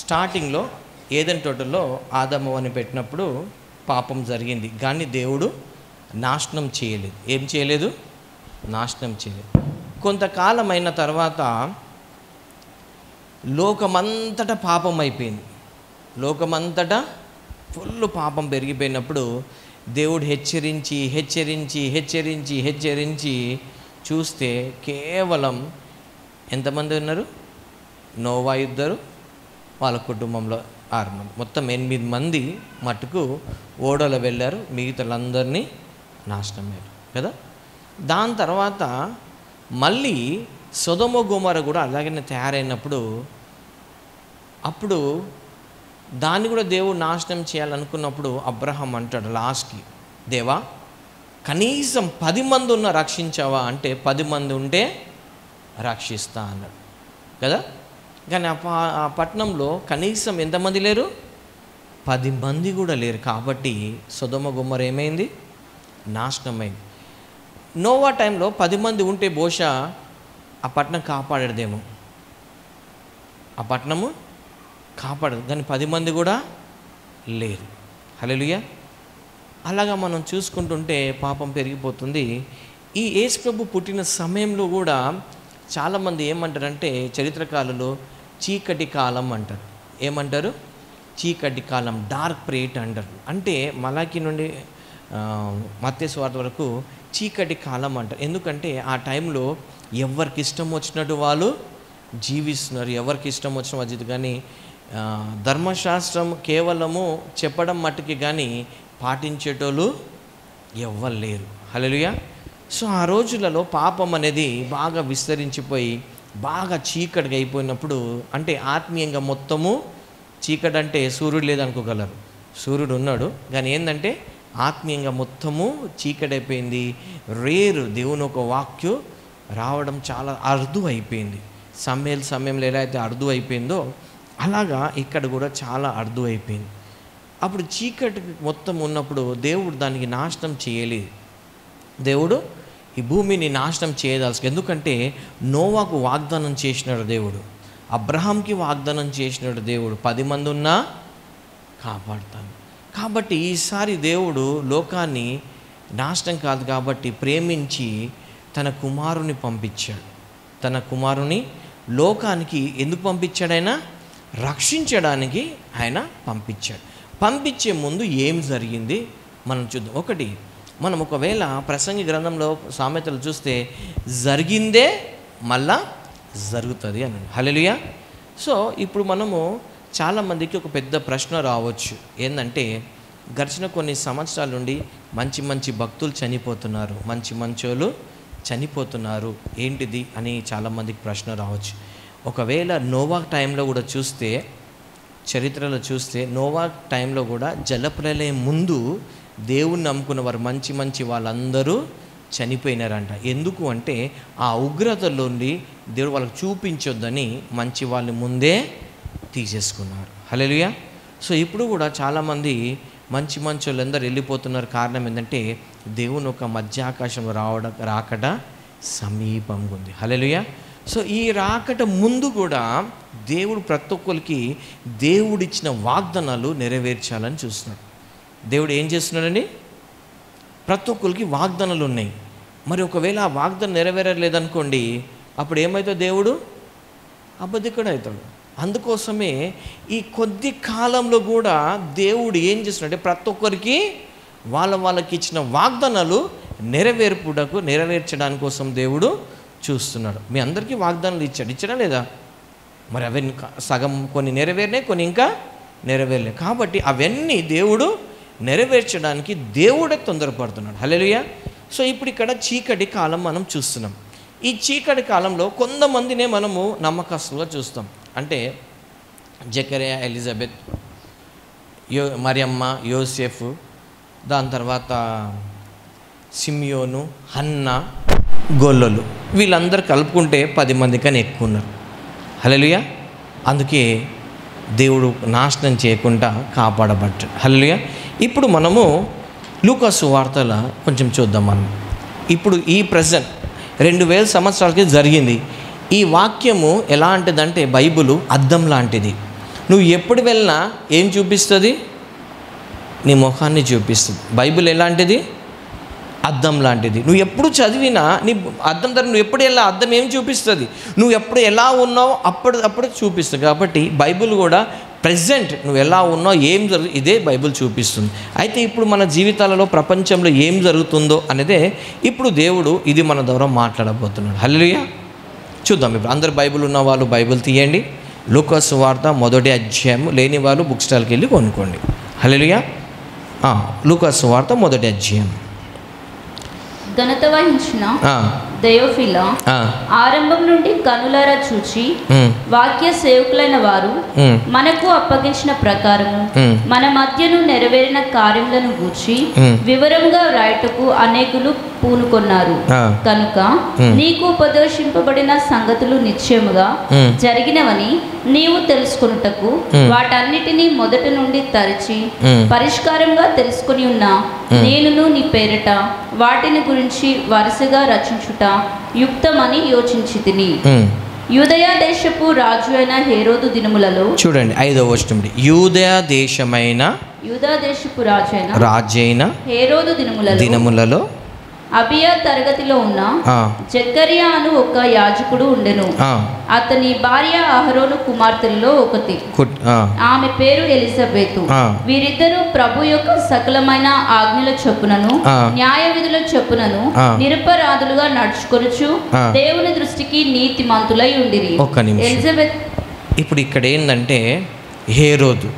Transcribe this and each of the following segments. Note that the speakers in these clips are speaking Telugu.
స్టార్టింగ్లో ఏదైనా తోటలో ఆదము అని పెట్టినప్పుడు పాపం జరిగింది కానీ దేవుడు నాశనం చేయలేదు ఏం చేయలేదు నాశనం చేయలేదు కొంతకాలం అయిన తర్వాత లోకమంతటా పాపం అయిపోయింది లోకమంతటా ఫుల్ పాపం పెరిగిపోయినప్పుడు దేవుడు హెచ్చరించి హెచ్చరించి హెచ్చరించి హెచ్చరించి చూస్తే కేవలం ఎంతమంది ఉన్నారు నోవా ఇద్దరు వాళ్ళ కుటుంబంలో ఆరు మంది మొత్తం ఎనిమిది మంది మటుకు ఓడలో వెళ్ళారు మిగతాలందరినీ నాశనం అయ్యారు కదా దాని తర్వాత మళ్ళీ సొదమ గుమర కూడా అలాగనే తయారైనప్పుడు అప్పుడు దాన్ని కూడా దేవుడు నాశనం చేయాలనుకున్నప్పుడు అబ్రహం అంటాడు లాస్ట్కి దేవా కనీసం పది మంది ఉన్న రక్షించావా అంటే పది మంది ఉంటే రక్షిస్తా అన్నాడు కదా కానీ ఆ పా- ఆ పట్టణంలో కనీసం ఎంతమంది లేరు పది మంది కూడా లేరు కాబట్టి సుధమ గుమ్మర ఏమైంది నాశనమైంది నోవా టైంలో పది మంది ఉంటే బహుశా ఆ పట్టణం కాపాడేదేమో ఆ పట్టణము కాపాడదు కానీ పది మంది కూడా లేరు హల్లెలూయా అలాగా మనం చూసుకుంటుంటే పాపం పెరిగిపోతుంది ఈ యేసు ప్రభు పుట్టిన సమయంలో కూడా చాలామంది ఏమంటారంటే చరిత్రకారులు చీకటి కాలం అంటారు ఏమంటారు చీకటి కాలం డార్క్ ప్రేట్ అంటారు అంటే మలాకి నుండి మత్స్వార్త వరకు చీకటి కాలం అంటారు ఎందుకంటే ఆ టైంలో ఎవరికి ఇష్టం వచ్చినట్టు వాళ్ళు జీవిస్తున్నారు ఎవరికి ఇష్టం వచ్చిన వజ్జిత్ కానీ ఆ, ధర్మశాస్త్రం కేవలము చెప్పడం మట్టుకి కానీ పాటించేటోళ్ళు ఎవ్వరు లేరు హల్లెలూయా సో ఆ రోజులలో పాపం అనేది బాగా విస్తరించిపోయి బాగా చీకటిగా అయిపోయినప్పుడు అంటే ఆత్మీయంగా మొత్తము చీకటి అంటే సూర్యుడు లేదనుకోగలరు సూర్యుడు ఉన్నాడు కానీ ఏంటంటే ఆత్మీయంగా మొత్తము చీకటి అయిపోయింది రేరు దేవుని ఒక వాక్యు రావడం చాలా అరుదు అయిపోయింది సమయం సమయంలో ఎలా అయితే అరుదు అయిపోయిందో అలాగా ఇక్కడ కూడా చాలా అరుదు అయిపోయింది అప్పుడు చీకటి మొత్తం ఉన్నప్పుడు దేవుడు దానికి నాశనం చేయలేదు దేవుడు ఈ భూమిని నాశనం చేయదాల్సి ఎందుకంటే నోవాకు వాగ్దానం చేసినాడు దేవుడు అబ్రహాంకి వాగ్దానం చేసినాడు దేవుడు పది మంది ఉన్నా కాపాడుతాను కాబట్టి ఈసారి దేవుడు లోకాన్ని నాశనం కాదు కాబట్టి ప్రేమించి తన కుమారుని పంపించాడు తన కుమారుని లోకానికి ఎందుకు పంపించాడైనా రక్షించడానికి ఆయన పంపించాడు పంపించే ముందు ఏం జరిగింది మనం చూద్దాం ఒకటి మనం ఒకవేళ ప్రసంగి గ్రంథంలో సామెతలు చూస్తే జరిగిందే మళ్ళా జరుగుతుంది అని హల్లెలూయా సో ఇప్పుడు మనము చాలామందికి ఒక పెద్ద ప్రశ్న రావచ్చు ఏంటంటే గడిచిన కొన్ని సంవత్సరాల నుండి మంచి మంచి భక్తులు చనిపోతున్నారు మంచి మంచోళ్ళు చనిపోతున్నారు ఏంటిది అని చాలామందికి ప్రశ్న రావచ్చు ఒకవేళ నోవా టైంలో కూడా చూస్తే చరిత్రలో చూస్తే నోవా టైంలో కూడా జలప్రలయం ముందు దేవుణ్ణి నమ్ముకున్న వారు మంచి మంచి వాళ్ళందరూ చనిపోయినారంట ఎందుకు అంటే ఆ ఉగ్రతలోండి దేవుడు వాళ్ళకి చూపించొద్దని మంచి వాళ్ళని ముందే తీసేసుకున్నారు హల్లెలూయా సో ఇప్పుడు కూడా చాలామంది మంచి మంచి వాళ్ళందరూ వెళ్ళిపోతున్నారు కారణం ఏంటంటే దేవుని ఒక మధ్యాకాశంలో రావడం రాకట సమీపంగా ఉంది హల్లెలూయా సో ఈ రాకట ముందు కూడా దేవుడు ప్రతి ఒక్కరికి దేవుడిచ్చిన వాగ్దానాలు నెరవేర్చాలని చూస్తున్నాడు దేవుడు ఏం చేస్తున్నాడండి ప్రతి ఒక్కరికి వాగ్దానాలు ఉన్నాయి మరి ఒకవేళ ఆ వాగ్దానం నెరవేరలేదనుకోండి అప్పుడు ఏమవుతుంది దేవుడు అబద్ధికుడు అవుతాడు అందుకోసమే ఈ కొద్ది కాలంలో కూడా దేవుడు ఏం చేస్తున్నాడంటే ప్రతి ఒక్కరికి వాళ్ళ వాళ్ళకి ఇచ్చిన వాగ్దానాలు నెరవేర్పుటకు నెరవేర్చడానికి కోసం దేవుడు చూస్తున్నాడు మీ అందరికీ వాగ్దానాలు ఇచ్చాడు ఇచ్చడా లేదా మరి అవన్నీ క- సగం కొన్ని నెరవేరినాయి కొన్ని ఇంకా నెరవేరలే కాబట్టి అవన్నీ దేవుడు నెరవేర్చడానికి దేవుడే తొందరపడుతున్నాడు హల్లెలూయా సో ఇప్పుడు ఇక్కడ చీకటి కాలం మనం చూస్తున్నాం ఈ చీకటి కాలంలో కొంతమందినే మనము నమ్మకస్తులుగా చూస్తాం అంటే జకరియా ఎలిజబెత్ యో మరియమ్మ యోసెఫ్ దాని తర్వాత సిమియోను హన్న గొల్లలు వీళ్ళందరూ కలుపుకుంటే పది మంది కన్నా ఎక్కువ ఉన్నారు హల్లెలూయా అందుకే దేవుడు నాశనం చేయకుండా కాపాడబడ్డాడు హల్లెలూయా ఇప్పుడు మనము లూకాసు వార్తల కొంచెం చూద్దాం మనం ఇప్పుడు ఈ ప్రజెంట్ రెండు వేల సంవత్సరాలకి జరిగింది ఈ వాక్యము ఎలాంటిదంటే బైబిలు అద్దం లాంటిది నువ్వు ఎప్పుడు వెళ్ళినా ఏం చూపిస్తుంది నీ ముఖాన్ని చూపిస్తుంది బైబిల్ ఎలాంటిది అద్దం లాంటిది నువ్వు ఎప్పుడు చదివినా నీ అద్దం దగ్గర నువ్వు ఎప్పుడు ఎలా అద్దం ఏం చూపిస్తుంది నువ్వు ఎప్పుడు ఎలా ఉన్నావో అప్పుడు అప్పుడు చూపిస్తుంది కాబట్టి బైబిల్ కూడా ప్రజెంట్ నువ్వు ఎలా ఉన్నావు ఏం జరుగు ఇదే బైబిల్ చూపిస్తుంది అయితే ఇప్పుడు మన జీవితాలలో ప్రపంచంలో ఏం జరుగుతుందో అనేదే ఇప్పుడు దేవుడు ఇది మన ద్వారా మాట్లాడబోతున్నాడు హల్లెలూయా చూద్దాం ఇప్పుడు అందరు బైబిల్ ఉన్న వాళ్ళు బైబిల్ తీయండి లూకాస్ వార్త మొదటి అధ్యాయం లేని వాళ్ళు బుక్ స్టాల్కి వెళ్ళి కొనుక్కోండి హల్లెలూయా ఆ, లూకాస్ వార్త మొదటి అధ్యాయం ఘనత వహించిన ఆ, దయోఫిల ఆ, ఆరంభం నుండి కనులారా చూచి ఉమ్, వాక్య సేవకులైన వారు ఉమ్, మనకు అప్పగించిన ప్రకారము ఉమ్, మన మధ్యను నెరవేరిన కార్యములను గూర్చి Hmm. వివరంగా వ్రాయటకు అనేకులు పూనుకొన్నారు ఆ, కనుక Hmm. నీకు ఉపదేశింపబడిన సంగతులు నిశ్చయముగా Hmm. జరిగినవని నీవు తెలుసుకొనుటకు Hmm. వాటన్నిటినీ మొదట నుండి తరిచి Hmm. పరిష్కారంగా తెలుసుకొని ఉన్న నేనును నీ పేరిట వాటిని గురించి వరుసగా రచించుట యుక్తమని యోచించి తిని ఉమ్. యూదయ దేశపు రాజు అయిన హేరోదు దినములలో చూడండి ఐదవ వచనం యూదయ దేశమైన యూదా దేశపు రాజు అయిన రాజైన హేరోదు దినములలో దినములలో అబియా తరగతిలో ఉన్న ఆ, జక్కరియా అను ఒక యాజకుడు ఉండెను ఆ, అతని భార్య అహరోను కుమార్తెలలో ఒకటి కుట్- ఆ, ఆమె పేరు ఎలిజబెతు ఆ. వీరిద్దరూ ప్రభు యొక్క సకలమైన ఆజ్ఞల చొప్పునను ఆ. న్యాయ విధుల చొప్పునను ఆ. నిరపరాధులుగా నడుచుకొనుచు ఆ. దేవుని దృష్టికి నీతిమంతులై ఉండిరి ఒక్క నిమిషం. ఎలిజబెత్ ఇప్పుడు ఇక్కడ ఏంటంటే హేరోదు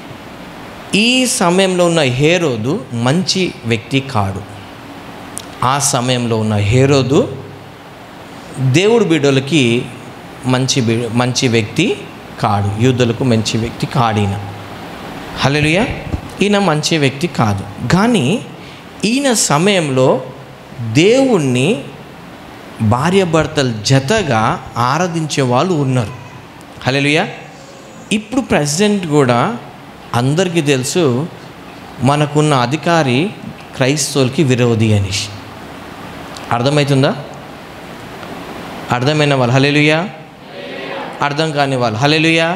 ఈ సమయంలో ఉన్న హేరోదు మంచి వ్యక్తి కాడు ఆ సమయంలో ఉన్న హేరోదు దేవుడు బిడ్డలకి మంచి బి- మంచి వ్యక్తి కాడు యూదులకు మంచి వ్యక్తి కాడిన హల్లెలూయా ఈయన మంచి వ్యక్తి కాదు కానీ ఈయన సమయంలో దేవుణ్ణి భార్యాభర్తల జతగా ఆరాధించే వాళ్ళు ఉన్నారు హల్లెలూయా ఇప్పుడు ప్రజెంట్ కూడా అందరికీ తెలుసు మనకున్న అధికారి క్రైస్తవులకి విరోధి అనేసి అర్థమవుతుందా అర్థమైన వాళ్ళు హల్లెలూయా అర్థం కాని వాళ్ళు హల్లెలూయా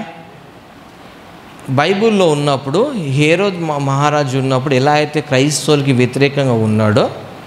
బైబిల్లో ఉన్నప్పుడు హేరోద్ మ- మహారాజు ఉన్నప్పుడు ఎలా అయితే క్రైస్తవులకి వ్యతిరేకంగా ఉన్నాడో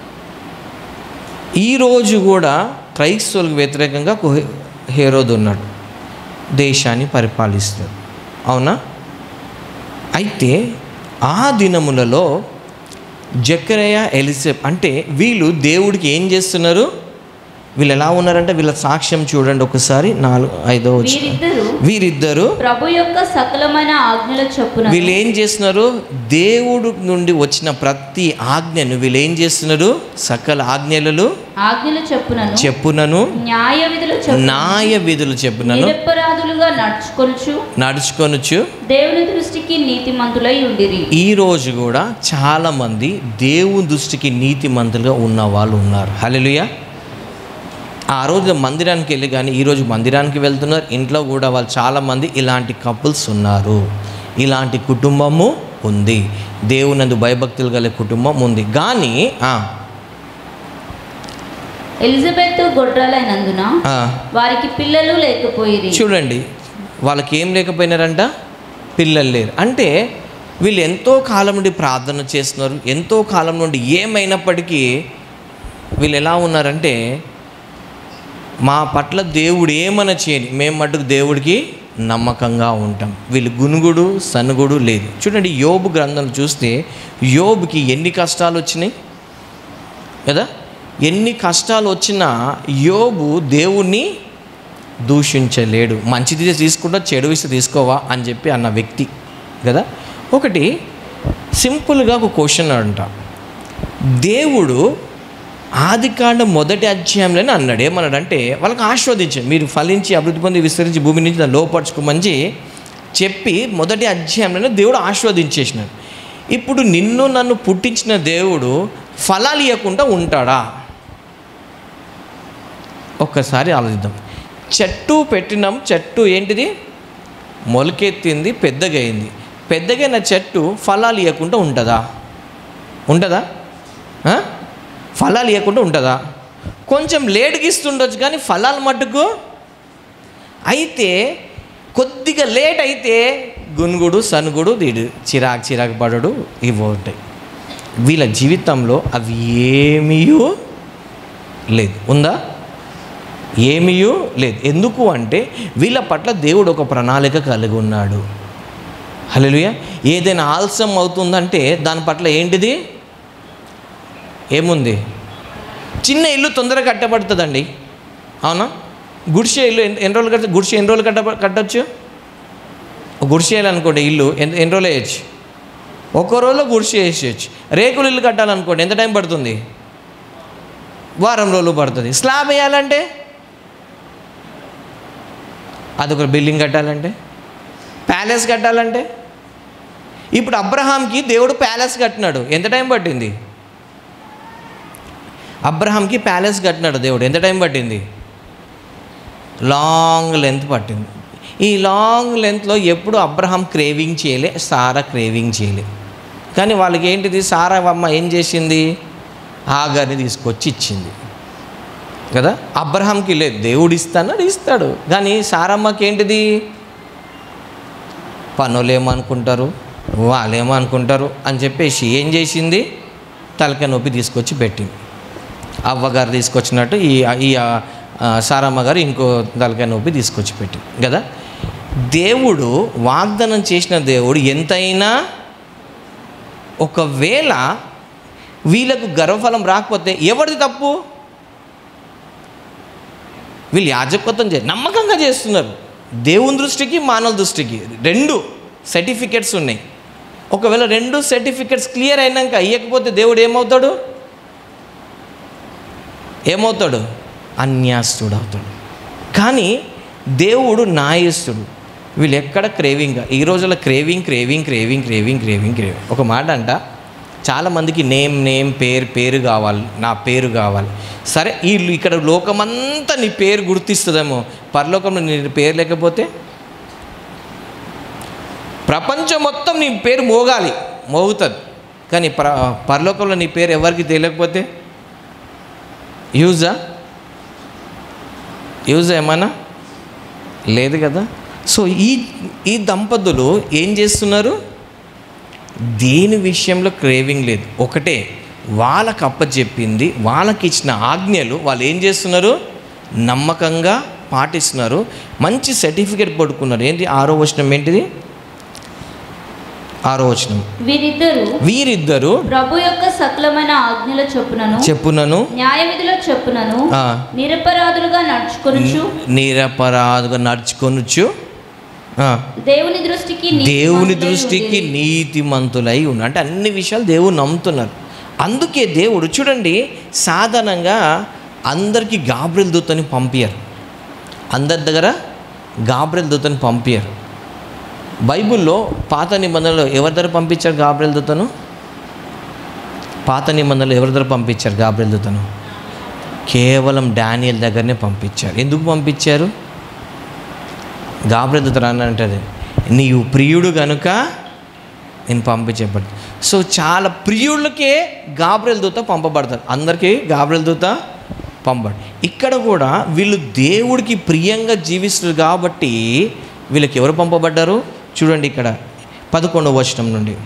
ఈరోజు కూడా క్రైస్తవులకు వ్యతిరేకంగా ఒక హే- హేరోద్ ఉన్నాడు దేశాన్ని పరిపాలిస్తాడు అవునా అయితే ఆ దినములలో జకరయ ఎలిసెప్ అంటే వీళ్ళు దేవుడికి ఏం చేస్తున్నారు వీళ్ళు ఎలా ఉన్నారంటే వీళ్ళ సాక్ష్యం చూడండి ఒకసారి నాలుగు ఐదో వచ్చిన వీరిద్దరూ వీరిద్దరు ప్రభు యొక్క సకలమైన ఆజ్ఞల చొప్పున వీళ్ళు ఏం చేస్తున్నారు దేవుడు నుండి వచ్చిన ప్రతి ఆజ్ఞను వీళ్ళు ఏం చేస్తున్నారు సకల ఆజ్ఞలలో ఆజ్ఞల చొప్పునను చెప్పునను న్యాయ విధుల చొప్పున న్యాయ విధులు చెప్పునను నిరపరాధులుగా నడుచుకొనుచు నడుచుకొనొచ్చు దేవుని దృష్టికి నీతిమంతులై ఉండిరి ఈ రోజు కూడా చాలామంది దేవుని దృష్టికి నీతిమంతులుగా ఉన్న వాళ్ళు ఉన్నారు హల్లెలూయా ఆ రోజు మందిరానికి వెళ్ళి కానీ ఈరోజు మందిరానికి వెళ్తున్నారు ఇంట్లో కూడా వాళ్ళు చాలామంది ఇలాంటి కపుల్స్ ఉన్నారు ఇలాంటి కుటుంబము ఉంది దేవునందు భయభక్తులు గల కుటుంబం ఉంది కానీ ఆ, ఎలిజబెత్ గొడ్రాలైనందున ఆ, వారికి పిల్లలు లేకపోయిరి చూడండి వాళ్ళకి ఏం లేకపోయినారంట పిల్లలు లేరు అంటే వీళ్ళు ఎంతో కాలం నుండి ప్రార్థన చేస్తున్నారు ఎంతో కాలం నుండి ఏమైనప్పటికీ వీళ్ళు ఎలా ఉన్నారంటే మా పట్ల దేవుడు ఏమన్నా చేయని మేము మటుకు దేవుడికి నమ్మకంగా ఉంటాం వీళ్ళు గునుగుడు సనుగుడు లేదు చూడండి యోబు గ్రంథం చూస్తే యోబుకి ఎన్ని కష్టాలు వచ్చినాయి కదా ఎన్ని కష్టాలు వచ్చినా యోబు దేవుణ్ణి దూషించలేడు మంచిది తీసుకుంటా చెడు విసి తీసుకోవా అని చెప్పి అన్న వ్యక్తి కదా ఒకటి సింపుల్గా ఒక క్వశ్చన్ అంట దేవుడు ఆదికాండం మొదటి అధ్యాయంలోనే అన్నాడు ఏమన్నాడు అంటే వాళ్ళకి ఆస్వాదించండి మీరు ఫలించి అభివృద్ధి పొంది విస్తరించి భూమి నుంచి దాన్ని లోపరుచుకోమని చెప్పి మొదటి అధ్యాయంలోనే దేవుడు ఆస్వాదించేసినాడు ఇప్పుడు నిన్ను నన్ను పుట్టించిన దేవుడు ఫలాలు ఇవ్వకుండా ఉంటాడా ఒక్కసారి ఆలోచిద్దాం చెట్టు పెట్టినాం చెట్టు ఏంటిది మొలకెత్తింది పెద్దగా అయింది పెద్దగైన చెట్టు ఫలాలు ఇవ్వకుండా ఉంటుందా ఉంటుందా ఆ? ఫలాలు ఇవ్వకుండా ఉంటుందా కొంచెం లేటుగా ఇస్తుండొచ్చు కానీ ఫలాలు మట్టుకు అయితే కొద్దిగా లేట్ అయితే గునుగుడు సనుగుడు వీడు చిరాకు చిరాకు పడడు ఇవి ఉంటాయి వీళ్ళ జీవితంలో అవి ఏమీయూ లేదు ఉందా ఏమీయూ లేదు ఎందుకు అంటే వీళ్ళ పట్ల దేవుడు ఒక ప్రణాళిక కలిగి ఉన్నాడు హల్లెలూయా ఏదైనా ఆలస్యం అవుతుందంటే దాని పట్ల ఏంటిది ఏముంది చిన్న ఇల్లు తొందరగా కట్టబడుతుందండి అవునా గుడిసె ఇల్లు ఎన్ని ఎన్ని రోజులు కట్ట గుడిసె ఎన్ని రోజులు కట్ట కట్టచ్చు ఒక గుడిసె వేయాలనుకోండి ఇల్లు ఎన్ని ఎన్ని రోజులు వేయచ్చు ఒక్కో రోజులో గుడిసె వేసేయచ్చు రేకులు ఇల్లు కట్టాలనుకోండి ఎంత టైం పడుతుంది వారం రోజులు పడుతుంది స్లాబ్ వేయాలంటే అదొక బిల్డింగ్ కట్టాలంటే ప్యాలెస్ కట్టాలంటే ఇప్పుడు అబ్రహాంకి దేవుడు ప్యాలెస్ కట్టినాడు ఎంత టైం పట్టింది అబ్రహాంకి ప్యాలెస్ కట్టినాడు దేవుడు ఎంత టైం పట్టింది లాంగ్ లెంత్ పట్టింది ఈ లాంగ్ లెంత్లో ఎప్పుడు అబ్రహాం క్రేవింగ్ చేయలే సారా క్రేవింగ్ చేయలే కానీ వాళ్ళకి ఏంటిది సారా అమ్మ ఏం చేసింది ఆగారిని తీసుకొచ్చి ఇచ్చింది కదా అబ్రహాంకి లేదు దేవుడు ఇస్తాడు ఇస్తాడు కానీ సారమ్మకి ఏంటిది పనులు ఏమనుకుంటారు వాళ్ళేమో అనుకుంటారు అని చెప్పేసి ఏం చేసింది తలకాయ నొప్పి తీసుకొచ్చి పెట్టింది అవ్వగారు తీసుకొచ్చినట్టు ఈ ఈ ఆ, సారమ్మ గారు ఇంకో తలకాయ నొప్పి తీసుకొచ్చి పెట్టింది కదా దేవుడు వాగ్దానం చేసిన దేవుడు ఎంతైనా ఒకవేళ వీళ్ళకు గర్వఫలం రాకపోతే ఎవరిది తప్పు వీళ్ళు యాజకత్వం చే నమ్మకంగా చేస్తున్నారు దేవుని దృష్టికి మానవ దృష్టికి రెండు సర్టిఫికెట్స్ ఉన్నాయి ఒకవేళ రెండు సర్టిఫికెట్స్ క్లియర్ అయినాక ఇవ్వకపోతే దేవుడు ఏమవుతాడు ఏమవుతాడు అన్యాస్తుడు అవుతాడు కానీ దేవుడు నాయస్తుడు వీళ్ళు ఎక్కడ క్రేవింగ్ ఈ రోజుల్లో craving craving craving craving craving craving ఒక మాట అంట చాలామందికి నేమ్ నేమ్ పేరు పేరు కావాలి నా పేరు కావాలి సరే వీళ్ళు ఇక్కడ లోకమంతా నీ పేరు గుర్తిస్తుందేమో పరలోకంలో నీ పేరు లేకపోతే ప్రపంచం మొత్తం నీ పేరు మోగాలి మోగుతుంది కానీ ప్ర పరలోకంలో నీ పేరు ఎవరికి తెలియకపోతే యూజా యూజ్ ఏమన్నా లేదు కదా సో ఈ ఈ దంపతులు ఏం చేస్తున్నారు దేని విషయంలో క్రేవింగ్ లేదు ఒకటే వాళ్ళకి అప్పచెప్పింది వాళ్ళకి ఇచ్చిన ఆజ్ఞలు వాళ్ళు ఏం చేస్తున్నారు నమ్మకంగా పాటిస్తున్నారు మంచి సర్టిఫికేట్ పడుకున్నారు ఏంటి ఆరో వచనం ఏంటిది ఆరో వచనం వీరిద్దరూ వీరిద్దరు ప్రభు యొక్క సకలమైన ఆజ్ఞల చొప్పునను చెప్పునను న్యాయవిధుల చొప్పునను ఆ, నిరపరాధులుగా నడుచుకొనుచు నిరపరాధుగా నడుచుకొనుచు ఆ, దేవుని దృష్టికి దేవుని నీతిమంతులై దృష్టికి ఉండిరి. నీతిమంతులై ఉన్నారు అంటే అన్ని విషయాలు దేవుడు నమ్ముతున్నారు అందుకే దేవుడు చూడండి సాధారణంగా అందరికీ గాబ్రిల్ దూతని పంపించరు అందరి దగ్గర గాబ్రిల్ దూతని పంపించరు బైబిల్లో పాత నిబంధనలో ఎవరి దగ్గర పంపించారు గాబ్రిల్ దూతను పాత నిబంధనలు ఎవరి దగ్గర పంపించారు గాబ్రిల్ దూతను కేవలం డానియల్ దగ్గరనే పంపించారు ఎందుకు పంపించారు గాబ్రిల్ దూత అని అంటది నీవు ప్రియుడు కనుక నేను పంపించబడి సో చాలా ప్రియులకే గాబ్రియల్ దూత పంపబడతారు అందరికీ గాబ్రియల్ దూత పంపబడి ఇక్కడ కూడా వీళ్ళు దేవుడికి ప్రియంగా జీవిస్తారు కాబట్టి వీళ్ళకి ఎవరు పంపబడ్డారు చూడండి ఇక్కడ పదకొండవ వచనం నుండి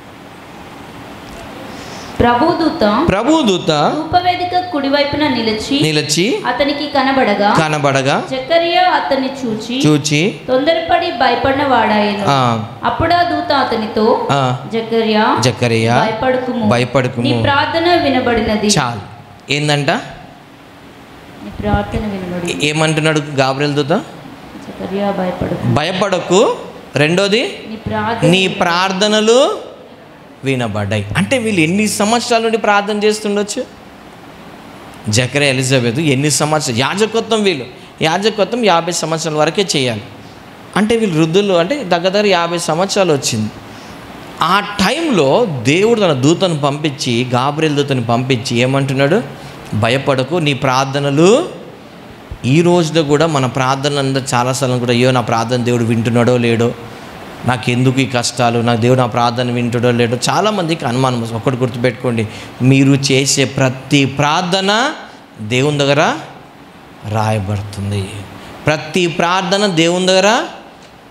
ప్రభుదూత ప్రభుదూత ధూపవేదిక కుడివైపున నిలిచి నిలిచి అతనికి కనబడగా కనబడగా జకరియా అతన్ని చూచి చూచి తొందరపడి భయపడిన వాడాయను ఆ, అప్పుడా దూత అతనితో ఆ, జకరియా జకరియా భయపడకుము భయపడకుము. నీ ప్రార్థన వినబడినది చాలు ఏందంట నీ ప్రార్థన వినబడి ఏమంటున్నాడు గాబ్రియల్ దూత జకరియా భయపడకు భయపడకు రెండోది నీ ప్రార్థన నీ ప్రార్థనలు వినబడ్డాయి అంటే వీళ్ళు ఎన్ని సంవత్సరాల నుండి ప్రార్థన చేస్తుండొచ్చు జకరే ఎలిజబెత్ ఎన్ని సంవత్సరాలు యాజకత్వం వీళ్ళు యాజకత్వం యాభై సంవత్సరాల వరకే చేయాలి అంటే వీళ్ళు వృద్ధులు అంటే దగ్గర దగ్గర యాభై సంవత్సరాలు వచ్చింది ఆ టైంలో దేవుడు తన దూతను పంపించి గాబ్రియల్ దూతను పంపించి ఏమంటున్నాడు భయపడకు నీ ప్రార్థనలు ఈ రోజులో కూడా మన ప్రార్థన అందరూ చాలాసార్లు కూడా అయ్యో నా ప్రార్థన దేవుడు వింటున్నాడో లేడో నాకు ఎందుకు ఈ కష్టాలు నాకు దేవుడు నా ప్రార్థన వింటుడో లేడో చాలామందికి అనుమానం వస్తుంది. ఒక్కటి గుర్తుపెట్టుకోండి మీరు చేసే ప్రతి ప్రార్థన దేవుని దగ్గర రాయబడుతుంది ప్రతి ప్రార్థన దేవుని దగ్గర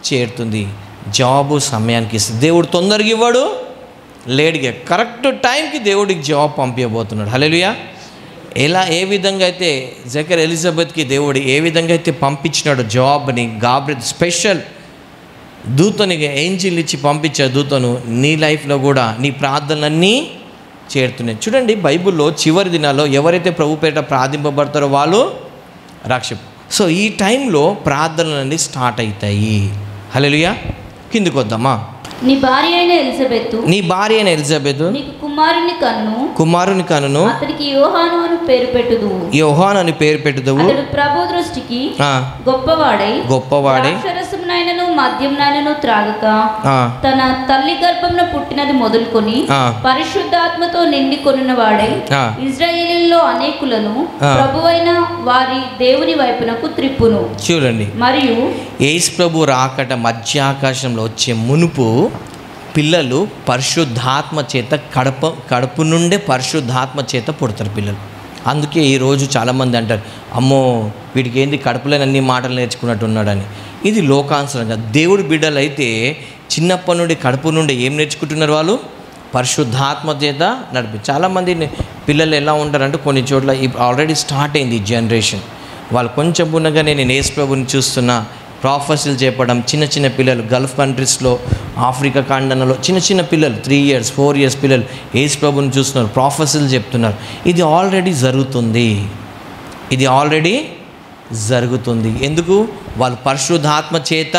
చేరుతుంది జాబు సమయానికి ఇస్తుంది దేవుడు తొందరగా ఇవ్వడు లేట్గా కరెక్ట్ టైంకి దేవుడికి జాబ్ పంపించబోతున్నాడు హల్లెలూయా ఎలా ఏ విధంగా అయితే జకర్ ఎలిజబెత్కి దేవుడు ఏ విధంగా అయితే పంపించినాడు జాబ్ని గాబ్రి స్పెషల్ దూతనికి ఏంజిల్ ఇచ్చి పంపించే దూతను నీ లైఫ్లో కూడా నీ ప్రార్థనలన్నీ చేరుతున్నాయి చూడండి బైబిల్లో చివరి దినాల్లో ఎవరైతే ప్రభు పేట ప్రార్థింపబడతారో వాళ్ళు రక్ష సో ఈ టైంలో ప్రార్థనలన్నీ స్టార్ట్ అవుతాయి హల్లెలూయా కిందికి వద్దామా నీ భార్య అయిన ఎలిజబెత్ నీ భార్య అయిన ఎలిజబెత్ నీకు కుమారుని కన్ను కుమారుని కనును అతనికి యోహాను అని పేరు పెట్టుదు యోహాన్ అని పేరు పెట్టుదవు అతడు ప్రభు దృష్టికి ఆ, గొప్పవాడై గొప్పవాడే ద్రాక్షరసమునైనను మద్యంనైనను త్రాగక ఆ, తన తల్లి గర్భంలో పుట్టినది మొదలుకొని ఆ. పరిశుద్ధాత్మతో నిండి కొనిన వాడై ఆ. ఇజ్రాయేలీల్లో అనేకులను ఆ. ప్రభువైన వారి దేవుని వైపునకు త్రిప్పును చూడండి మరియు యేసు ప్రభు రాకట మధ్యాకాశంలో వచ్చే మునుపు పిల్లలు పరిశుద్ధాత్మ చేత కడప కడుపు నుండే పరిశుద్ధాత్మ చేత పుడతారు పిల్లలు అందుకే ఈరోజు చాలామంది అంటారు అమ్మో వీడికి ఏంది కడుపులోని అన్ని మాటలు నేర్చుకున్నట్టు ఉన్నాడని ఇది లోకానుసరంగా దేవుడి బిడ్డలు అయితే చిన్నప్పటి నుండి కడుపు నుండి ఏం నేర్చుకుంటున్నారు వాళ్ళు పరిశుద్ధాత్మ చేత నడిపి చాలామంది ని- పిల్లలు ఎలా ఉంటారంటే కొన్ని చోట్ల ఆల్రెడీ స్టార్ట్ అయింది ఈ జనరేషన్ వాళ్ళు కొంచెం ఉండగానే నేను యేసు ప్రభుని చూస్తున్నా ప్రాఫెసర్లు చెప్పడం చిన్న చిన్న పిల్లలు గల్ఫ్ కంట్రీస్లో ఆఫ్రికా ఖండనలో చిన్న చిన్న పిల్లలు త్రీ ఇయర్స్ ఫోర్ ఇయర్స్ పిల్లలు యేసు ప్రభుని చూస్తున్నారు ప్రాఫెసర్లు చెప్తున్నారు ఇది ఆల్రెడీ జరుగుతుంది ఇది ఆల్రెడీ జరుగుతుంది ఎందుకు వాళ్ళు పరిశుద్ధాత్మ చేత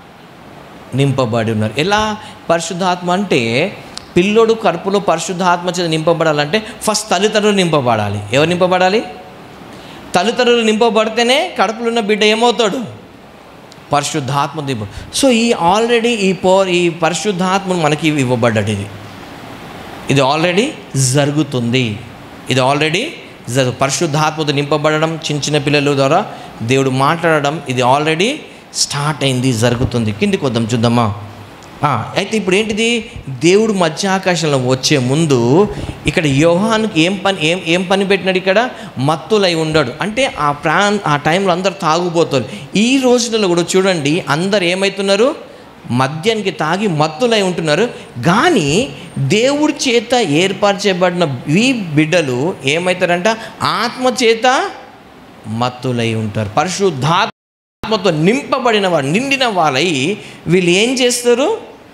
నింపబడి ఉన్నారు ఎలా పరిశుద్ధాత్మ అంటే పిల్లోడు కడుపులో పరిశుద్ధాత్మ చేత నింపబడాలంటే ఫస్ట్ తల్లిదండ్రులు నింపబడాలి ఎవరు నింపబడాలి తల్లిదండ్రులు నింపబడితేనే కడుపులో ఉన్న బిడ్డ ఏమవుతాడు పరిశుద్ధాత్మ దింప సో ఈ ఆల్రెడీ ఈ పో ఈ పరిశుద్ధాత్మను మనకి ఇవ్వబడ్డది ఇది ఇది ఆల్రెడీ జరుగుతుంది ఇది ఆల్రెడీ జరుగు పరిశుద్ధాత్మతో నింపబడడం చిన్న చిన్న పిల్లల ద్వారా దేవుడు మాట్లాడడం ఇది ఆల్రెడీ స్టార్ట్ అయింది జరుగుతుంది కిందికి వద్దాం చూద్దామా ఆ, అయితే ఇప్పుడు ఏంటిది దేవుడు మధ్య ఆకాశంలో వచ్చే ముందు ఇక్కడ యోహానికి ఏం పని ఏం ఏం పని పెట్టినాడు ఇక్కడ మత్తులై ఉండడు అంటే ఆ ప్రాణం ఆ టైంలో అందరు తాగుబోతారు ఈ రోజులలో కూడా చూడండి అందరు ఏమవుతున్నారు మద్యానికి తాగి మత్తులై ఉంటున్నారు కానీ దేవుడి చేత ఏర్పరచబడిన ఈ బిడ్డలు ఏమవుతారంట ఆత్మ చేత మత్తులై ఉంటారు పరిశుద్ధాత్మతో నింపబడిన వారు నిండిన వాళ్ళై వీళ్ళు ఏం చేస్తారు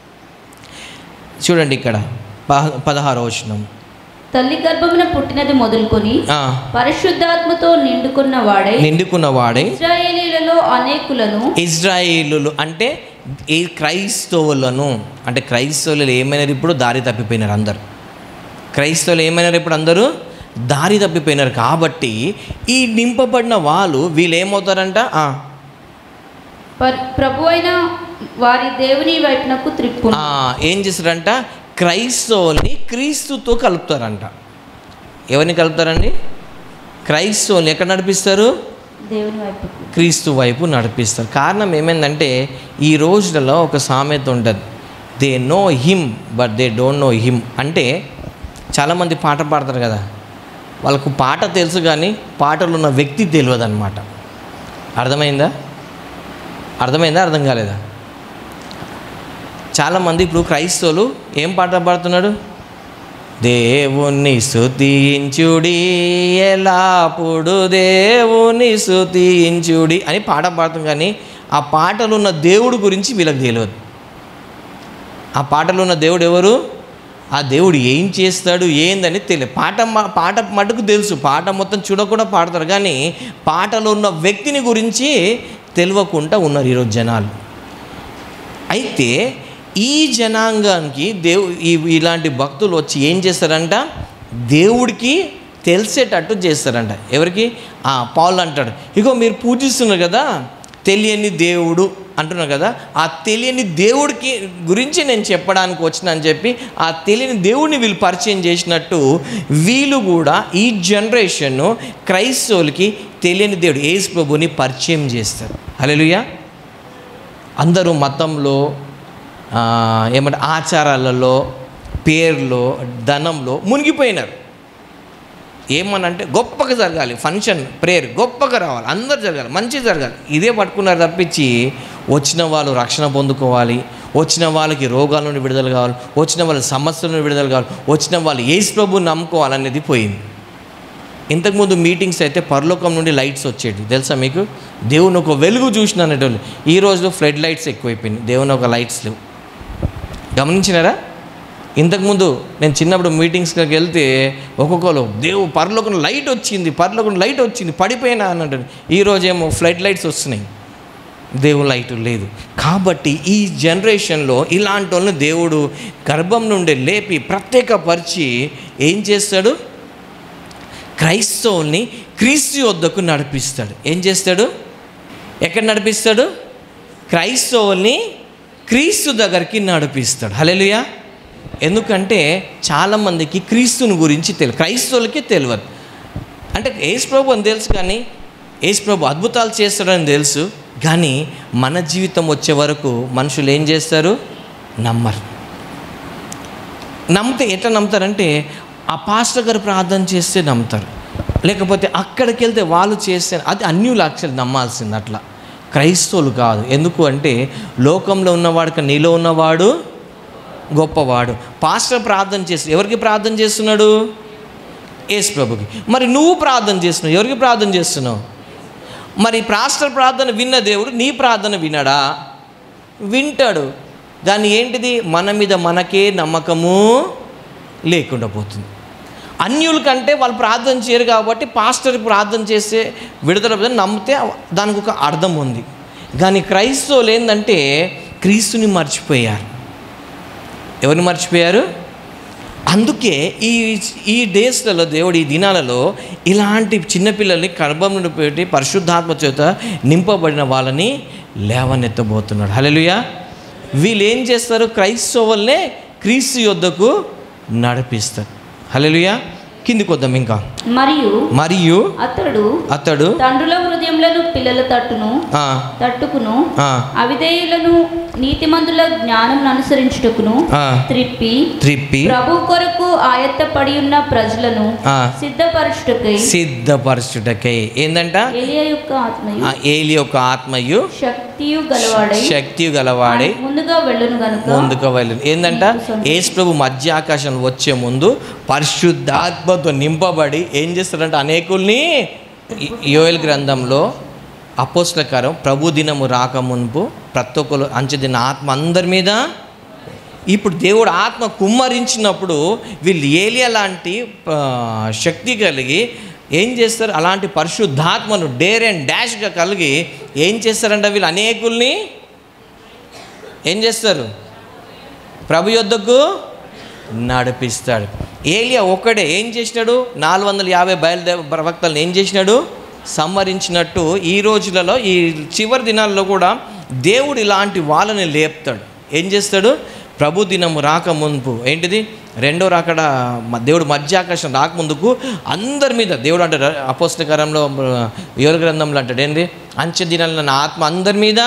చూడండి ఇక్కడ ప- పదహారో వచనం తల్లి గర్భమున పుట్టినది మొదలుకొని ఆ, పరిశుద్ధాత్మతో నిండుకున్న వాడై నిండుకున్న వాడే ఇజ్రాయేలీలలో అనేకులను ఇజ్రాయేలులు అంటే ఈ క్రైస్తవులను అంటే క్రైస్తవులు ఏమైనారు ఇప్పుడు దారి తప్పిపోయినారు అందరు క్రైస్తవులు ఏమైనారు ఇప్పుడు అందరూ దారి తప్పిపోయినారు కాబట్టి ఈ నింపబడిన వాళ్ళు వీళ్ళు ఏమవుతారంట ఆ, పర్- ప్రభువైన వారి దేవుని వైపునకు త్రిప్పును ఆ, ఏం చేస్తారంట క్రైస్తవుల్ని క్రీస్తుతో కలుపుతారంట ఎవరిని కలుపుతారండి క్రైస్తవుల్ని ఎక్కడ నడిపిస్తారు దేవుని వైపుకు క్రీస్తు వైపు నడిపిస్తారు కారణం ఏమైందంటే ఈ రోజులలో ఒక సామెత ఉంటుంది they know him but they don't know him అంటే చాలామంది పాట పాడతారు కదా వాళ్ళకు పాట తెలుసు కానీ పాటలో ఉన్న వ్యక్తి తెలియదు అనమాట అర్థమైందా అర్థమైందా అర్థం కాలేదా చాలామంది ఇప్పుడు క్రైస్తవులు ఏం పాట పాడుతున్నాడు దేవుని స్తుతించుడి ఎలాప్పుడు దేవుని స్తుతించుడి అని పాట పాడుతాం కానీ ఆ పాటలో ఉన్న దేవుడు గురించి వీళ్ళకి తెలియదు ఆ పాటలో ఉన్న దేవుడు ఎవరు ఆ దేవుడు ఏం చేస్తాడు ఏందని తెలియదు పాట మ- పాట మటుకు తెలుసు పాట మొత్తం చూడకుండా పాడతారు కానీ పాటలో ఉన్న వ్యక్తిని గురించి తెలియకుండా ఉన్నారు ఈరోజు జనాలు అయితే ఈ జనాంగానికి దేవు ఈ ఇలాంటి భక్తులు వచ్చి ఏం చేస్తారంట దేవుడికి తెలిసేటట్టు చేస్తారంట ఎవరికి ఆ పాలు అంటాడు ఇగో మీరు పూజిస్తున్నారు కదా తెలియని దేవుడు అంటున్నారు కదా ఆ తెలియని దేవుడికి గురించి నేను చెప్పడానికి వచ్చిన అని చెప్పి ఆ తెలియని దేవుడిని వీళ్ళు పరిచయం చేసినట్టు వీళ్ళు కూడా ఈ జనరేషన్ క్రైస్తవులకి తెలియని దేవుడు యేసు ప్రభుని పరిచయం చేస్తారు హల్లెలూయా అందరూ మతంలో ఆ, ఏమంటే ఆచారాలలో పేర్లో ధనంలో మునిగిపోయినారు ఏమనంటే గొప్పగా జరగాలి ఫంక్షన్ ప్రేయర్ గొప్పగా రావాలి అందరు జరగాలి మంచి జరగాలి ఇదే పట్టుకున్నారు తప్పించి వచ్చిన వాళ్ళు రక్షణ పొందుకోవాలి వచ్చిన వాళ్ళకి రోగాల నుండి విడుదల కావాలి వచ్చిన వాళ్ళ సమస్యల నుండి విడుదల కావాలి వచ్చిన వాళ్ళు ఏసు ప్రభు నమ్ముకోవాలనేది పోయింది ఇంతకుముందు మీటింగ్స్ అయితే పరలోకం నుండి లైట్స్ వచ్చేది తెలుసా మీకు దేవుని ఒక వెలుగు చూసిన అనేటోళ్ళు ఈ రోజులో ఫ్లడ్ లైట్స్ ఎక్కువైపోయినాయి దేవుని ఒక లైట్స్ లేవు గమనించినారా ఇంతకుముందు నేను చిన్నప్పుడు మీటింగ్స్కి వెళ్తే ఒక్కొక్కరు దేవు పరలోకం లైట్ వచ్చింది పరలోకం లైట్ వచ్చింది పడిపోయినా అని అంటారు ఈరోజేమో ఫ్లడ్ లైట్స్ వస్తున్నాయి దేవుని లైట్ లేదు కాబట్టి ఈ జనరేషన్లో ఇలాంటి వాళ్ళని దేవుడు గర్భం నుండి లేపి ప్రత్యేకపరిచి ఏం చేస్తాడు క్రైస్తవుల్ని క్రీస్తు వద్దకు నడిపిస్తాడు ఏం చేస్తాడు ఎక్కడ నడిపిస్తాడు క్రైస్తవుల్ని క్రీస్తు దగ్గరికి నడిపిస్తాడు హల్లెలూయా ఎందుకంటే చాలామందికి క్రీస్తుని గురించి తెలియదు క్రైస్తవులకి తెలియదు అంటే యేసు ప్రభు అని తెలుసు కానీ యేసు ప్రభు అద్భుతాలు చేస్తాడని తెలుసు కానీ మన జీవితం వచ్చే వరకు మనుషులు ఏం చేస్తారు నమ్మరు నమ్మితే ఎట్లా నమ్ముతారంటే ఆ పాస్టర్ గారు ప్రార్థన చేస్తే నమ్ముతారు లేకపోతే అక్కడికి వెళ్తే వాళ్ళు చేస్తే అది అన్యులు లక్షలు నమ్మాల్సింది అట్లా క్రైస్తవులు కాదు ఎందుకు అంటే లోకంలో ఉన్నవాడికి నీలో ఉన్నవాడు గొప్పవాడు పాస్టర్ ప్రార్థన చేసి ఎవరికి ప్రార్థన చేస్తున్నాడు యేసు ప్రభుకి మరి నువ్వు ప్రార్థన చేస్తున్నావు ఎవరికి ప్రార్థన చేస్తున్నావు మరి పాస్టర్ ప్రార్థన విన్న దేవుడు నీ ప్రార్థన వినడా వింటాడు దాని ఏంటిది మన మీద మనకే నమ్మకము లేకుండా పోతుంది అన్యుల కంటే వాళ్ళు ప్రార్థన చేయరు కాబట్టి పాస్టర్ ప్రార్థన చేస్తే విడుదల పొందని నమ్మితే దానికి ఒక అర్థం ఉంది కానీ క్రైస్తవులు ఏంటంటే క్రీస్తుని మర్చిపోయారు ఎవరిని మర్చిపోయారు అందుకే ఈ ఈ డేస్లలో దేవుడు ఈ దినాలలో ఇలాంటి చిన్నపిల్లల్ని గర్భం నుండి పెట్టి పరిశుద్ధాత్మ చేత నింపబడిన వాళ్ళని లేవనెత్తబోతున్నాడు హల్లెలూయా వీళ్ళు ఏం చేస్తారు క్రైస్తవుల్నే క్రీస్తు యొద్దకు నడిపిస్తారు హల్లెలూయా కిందికి వద్దాం ఇంకా మరియు మరియు అతడు అతడు తండ్రుల హృదయములను పిల్లల తట్టును ఆ, తట్టుకును ఆ, అవిధేయులను నీతిమంతుల జ్ఞానం అనుసరించుటకును ఆ, త్రిప్పి త్రిప్పి ప్రభు కొరకు ఆయత్తపడి ఉన్న ప్రజలను ఆ, సిద్ధపరచుటకై సిద్ధపరచుటకై ఏందంట ఏలియా యొక్క ఆత్మయు ఆ ఏలి యొక్క ఆత్మయు శక్తియు గలవాడై శక్తి గలవాడై ఆయన ముందుగా వెళ్ళును గనుక ముందుకు వెళ్ళింది ఏంటంట యేసు ప్రభు మధ్య ఆకాశం వచ్చే ముందు పరిశుద్ధాత్మతో నింపబడి ఏం చేస్తాడంటే అనేకుల్ని ఈ- యోయల్ గ్రంథంలో అపోస్లకారం ప్రభు దినము రాకమునుపు ప్రతి ఒక్కరు అంచెదిన ఆత్మ అందరి మీద ఇప్పుడు దేవుడు ఆత్మ కుమ్మరించినప్పుడు వీళ్ళు ఏలియా లాంటి ఆ, శక్తి కలిగి ఏం చేస్తారు అలాంటి పరిశుద్ధాత్మను డేర్ అండ్ డాష్గా కలిగి ఏం చేస్తారంటే వీళ్ళు అనేకుల్ని ఏం చేస్తారు ప్రభు యొద్దకు నడిపిస్తాడు ఏలియా ఒక్కడే ఏం చేసినాడు నాలుగు వందల యాభై బయలుదే ప్రవక్తలను ఏం చేసినాడు సంహరించినట్టు ఈ రోజులలో ఈ చివరి దినాల్లో కూడా దేవుడు ఇలాంటి వాళ్ళని లేపుతాడు ఏం చేస్తాడు ప్రభు దినము రాక మునుపు ఏంటిది రెండో రాకడ మ- దేవుడు మధ్యాకాశం రాకముందుకు అందరి మీద దేవుడు అంటే అపోస్తకరంలో యోగ గ్రంథంలో అంటాడు ఏంటి అంచె దినాల్లో నా ఆత్మ అందరి మీద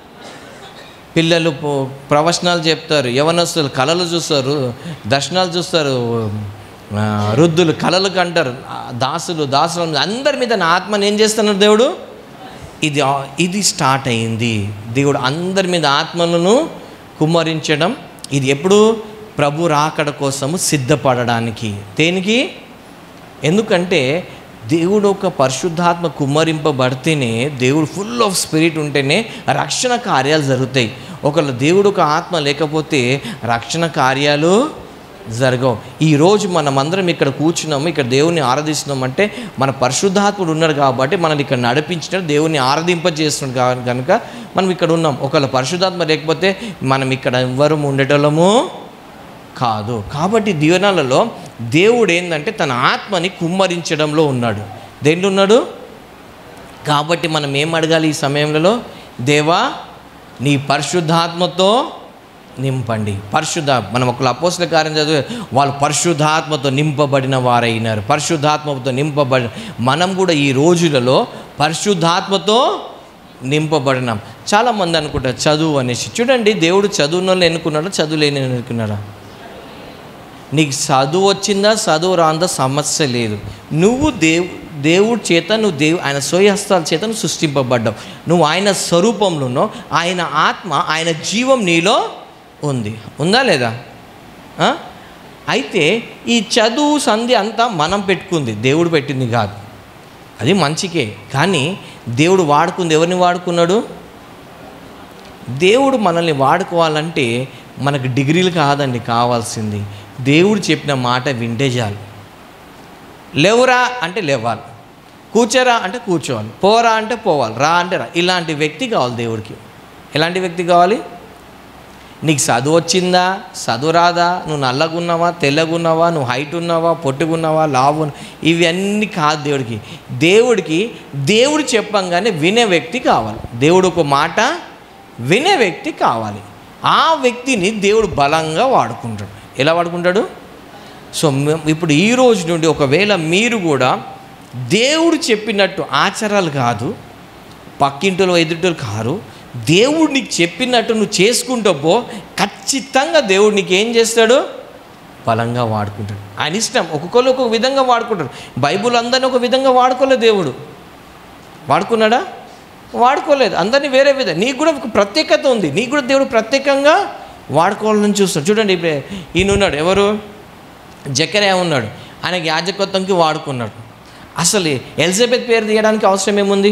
పిల్లలు పో- ప్రవచనాలు చెప్తారు యవనస్తులు కళలు చూస్తారు దర్శనాలు చూస్తారు ఆ, వృద్ధులు కళలు కంటారు ఆ, దాసులు దాసులు అందరి మీద నా ఆత్మని ఏం చేస్తున్నాడు దేవుడు ఇది ఆ- ఇది స్టార్ట్ అయింది దేవుడు అందరి మీద ఆత్మలను కుమ్మరించడం ఇది ఎప్పుడు ప్రభు రాకడ కోసము సిద్ధపడడానికి దేనికి ఎందుకంటే దేవుడు ఒక పరిశుద్ధాత్మ కుమ్మరింపబడితేనే దేవుడు ఫుల్ ఆఫ్ స్పిరిట్ ఉంటేనే రక్షణ కార్యాలు జరుగుతాయి ఒకళ్ళు దేవుడు ఒక ఆత్మ లేకపోతే రక్షణ కార్యాలు జరగవు ఈరోజు మనమందరం ఇక్కడ కూర్చున్నాము ఇక్కడ దేవుని ఆరాధిస్తున్నాం అంటే మన పరిశుద్ధాత్ముడు ఉన్నారు కాబట్టి మనల్ని ఇక్కడ నడిపించిన దేవుని ఆరాధింపజేస్తున్నాడు కా- కనుక మనం ఇక్కడ ఉన్నాం ఒకళ్ళ పరిశుద్ధాత్మ లేకపోతే మనం ఇక్కడ ఎవ్వరం ఉండేటోళ్ళము కాదు కాబట్టి దీవెనలలో దేవుడు ఏంటంటే తన ఆత్మని కుమ్మరించడంలో ఉన్నాడు దేంట్లో ఉన్నాడు కాబట్టి మనం ఏం అడగాలి ఈ సమయంలో దేవా నీ పరిశుద్ధాత్మతో నింపండి పరిశుద్ధ మనం ఒకళ్ళు అపోసల కార్యం చదివే వాళ్ళు పరిశుద్ధాత్మతో నింపబడిన వారైనారు పరిశుద్ధాత్మతో నింపబడి మనం కూడా ఈ రోజులలో పరిశుద్ధాత్మతో నింపబడినాం చాలామంది అనుకుంటారు చదువు అనేసి చూడండి దేవుడు చదువున వాళ్ళు ఎన్నుకున్నాడా చదువు లేని వాళ్ళు ఎన్నుకున్నాడా నీకు చదువు వచ్చిందా చదువు రాందా సమస్య లేదు నువ్వు దేవు దేవుడి చేత నువ్వు దేవు ఆయన స్వయహస్తాల చేత నువ్వు సృష్టింపబడ్డావు నువ్వు ఆయన స్వరూపంలోనో ఆయన ఆత్మ ఆయన జీవం నీలో ఉంది ఉందా లేదా ఆ? అయితే ఈ చదువు సంధి అంతా మనం పెట్టుకుంది దేవుడు పెట్టింది కాదు అది మంచికే కానీ దేవుడు వాడుకుంది ఎవరిని వాడుకున్నాడు దేవుడు మనల్ని వాడుకోవాలంటే మనకు డిగ్రీలు కాదండి కావాల్సింది దేవుడు చెప్పిన మాట వింటే చాలు లేవురా అంటే లేవాలి కూర్చోరా అంటే కూర్చోవాలి పోరా అంటే పోవాలి రా అంటే రా ఇలాంటి వ్యక్తి కావాలి దేవుడికి ఎలాంటి వ్యక్తి కావాలి నీకు చదువు వచ్చిందా చదువు రాదా నువ్వు నల్లగున్నావా తెల్లగున్నావా నువ్వు హైట్ ఉన్నావా పొట్టుగున్నావా లావు ఉన్న- ఇవన్నీ కాదు దేవుడికి దేవుడికి దేవుడు చెప్పంగానే వినే వ్యక్తి కావాలి దేవుడు ఒక మాట వినే వ్యక్తి కావాలి ఆ వ్యక్తిని దేవుడు బలంగా వాడుకుంటాడు ఎలా వాడుకుంటాడు సో మే- ఇప్పుడు ఈ రోజు నుండి ఒకవేళ మీరు కూడా దేవుడు చెప్పినట్టు ఆచారాలు కాదు పక్కింటిలో ఎదుటోళ్ళు కారు దేవుడు నీకు చెప్పినట్టు నువ్వు చేసుకుంటూ పో ఖచ్చితంగా దేవుడు నీకు ఏం చేస్తాడు బలంగా వాడుకుంటాడు ఆయన ఇష్టం ఒక్కొక్కరు ఒక్కొక్క విధంగా వాడుకుంటారు బైబుల్ అందరిని ఒక విధంగా వాడుకోలేదు దేవుడు వాడుకున్నాడా వాడుకోలేదు అందరినీ వేరే విధంగా నీకు కూడా ఒక ప్రత్యేకత ఉంది నీకు కూడా దేవుడు ప్రత్యేకంగా వాడుకోవాలని చూస్తాడు చూడండి ఇప్పుడు ఈయన ఉన్నాడు ఎవరు జకరే ఉన్నాడు ఆయనకి యాజకత్వంకి వాడుకున్నాడు అసలు ఎలిజబెత్ పేరు తీయడానికి అవసరం ఏముంది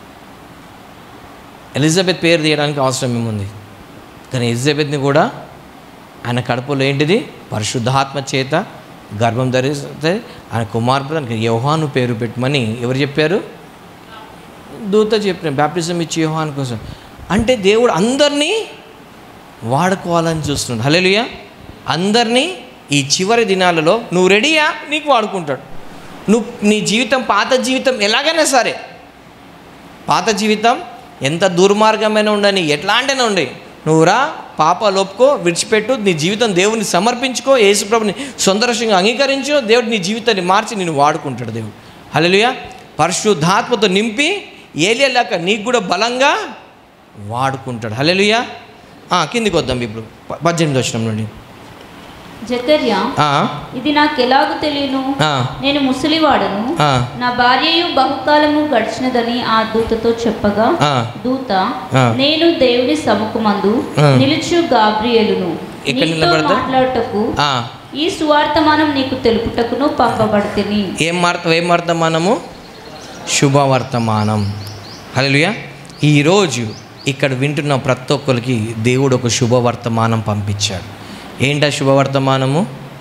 ఎలిజబెత్ పేరు తీయడానికి అవసరం ఏముంది కానీ ఎలిజబెత్ని కూడా ఆయన కడుపులో ఏంటిది పరిశుద్ధాత్మ చేత గర్భం ధరిస్తే ఆయన కుమార్తె దానికి యోహాను పేరు పెట్టమని ఎవరు చెప్పారు దూత చెప్పిన బ్యాప్టిజం ఇచ్చి యోహాన్ కోసం అంటే దేవుడు అందరినీ వాడుకోవాలని చూస్తున్నాడు హలేలుయ అందరినీ ఈ చివరి దినాలలో నువ్వు రెడీయా నీకు వాడుకుంటాడు నువ్వు నీ జీవితం పాత జీవితం ఎలాగైనా సరే పాత జీవితం ఎంత దుర్మార్గమైన ఉండని ఎట్లాంటినా ఉండి నువ్వు రా పాప లోపుకో విడిచిపెట్టు నీ జీవితం దేవుని సమర్పించుకో యేసుప్రభుని సొందరశంగా అంగీకరించు దేవుడు నీ జీవితాన్ని మార్చి నేను వాడుకుంటాడు దేవుడు హల్లెలూయా పరిశుద్ధాత్మతో నింపి ఏలియలాక నీకు కూడా బలంగా వాడుకుంటాడు హల్లెలూయా ఆ, కిందికి వద్దాం ఇప్పుడు ప- పద్దెనిమిది వచ్చిన నుండి జకర్య ఆ, ఇది నాకు ఎలాగూ తెలియను ఆ, నేను ముసలివాడను ఆ, నా భార్యయు బహుకాలము గడిచినదని ఆ దూతతో చెప్పగా ఆ. దూత ఆ. నేను దేవుని సముఖమందు ఆ. నిలుచు గాబ్రియేలును ఎక్కడ నీతో నిలబడతా? మాట్లాడుటకు ఆ. ఈ సువార్తమానం నీకు తెలుపుటకును పంపబడితిని ఏం వార్త ఏం వర్తమానము శుభవర్తమానం హల్లెలూయా ఈరోజు ఇక్కడ వింటున్న ప్రతి ఒక్కరికి దేవుడు ఒక శుభవర్తమానం పంపించాడు ఏంటా శుభవర్తమానము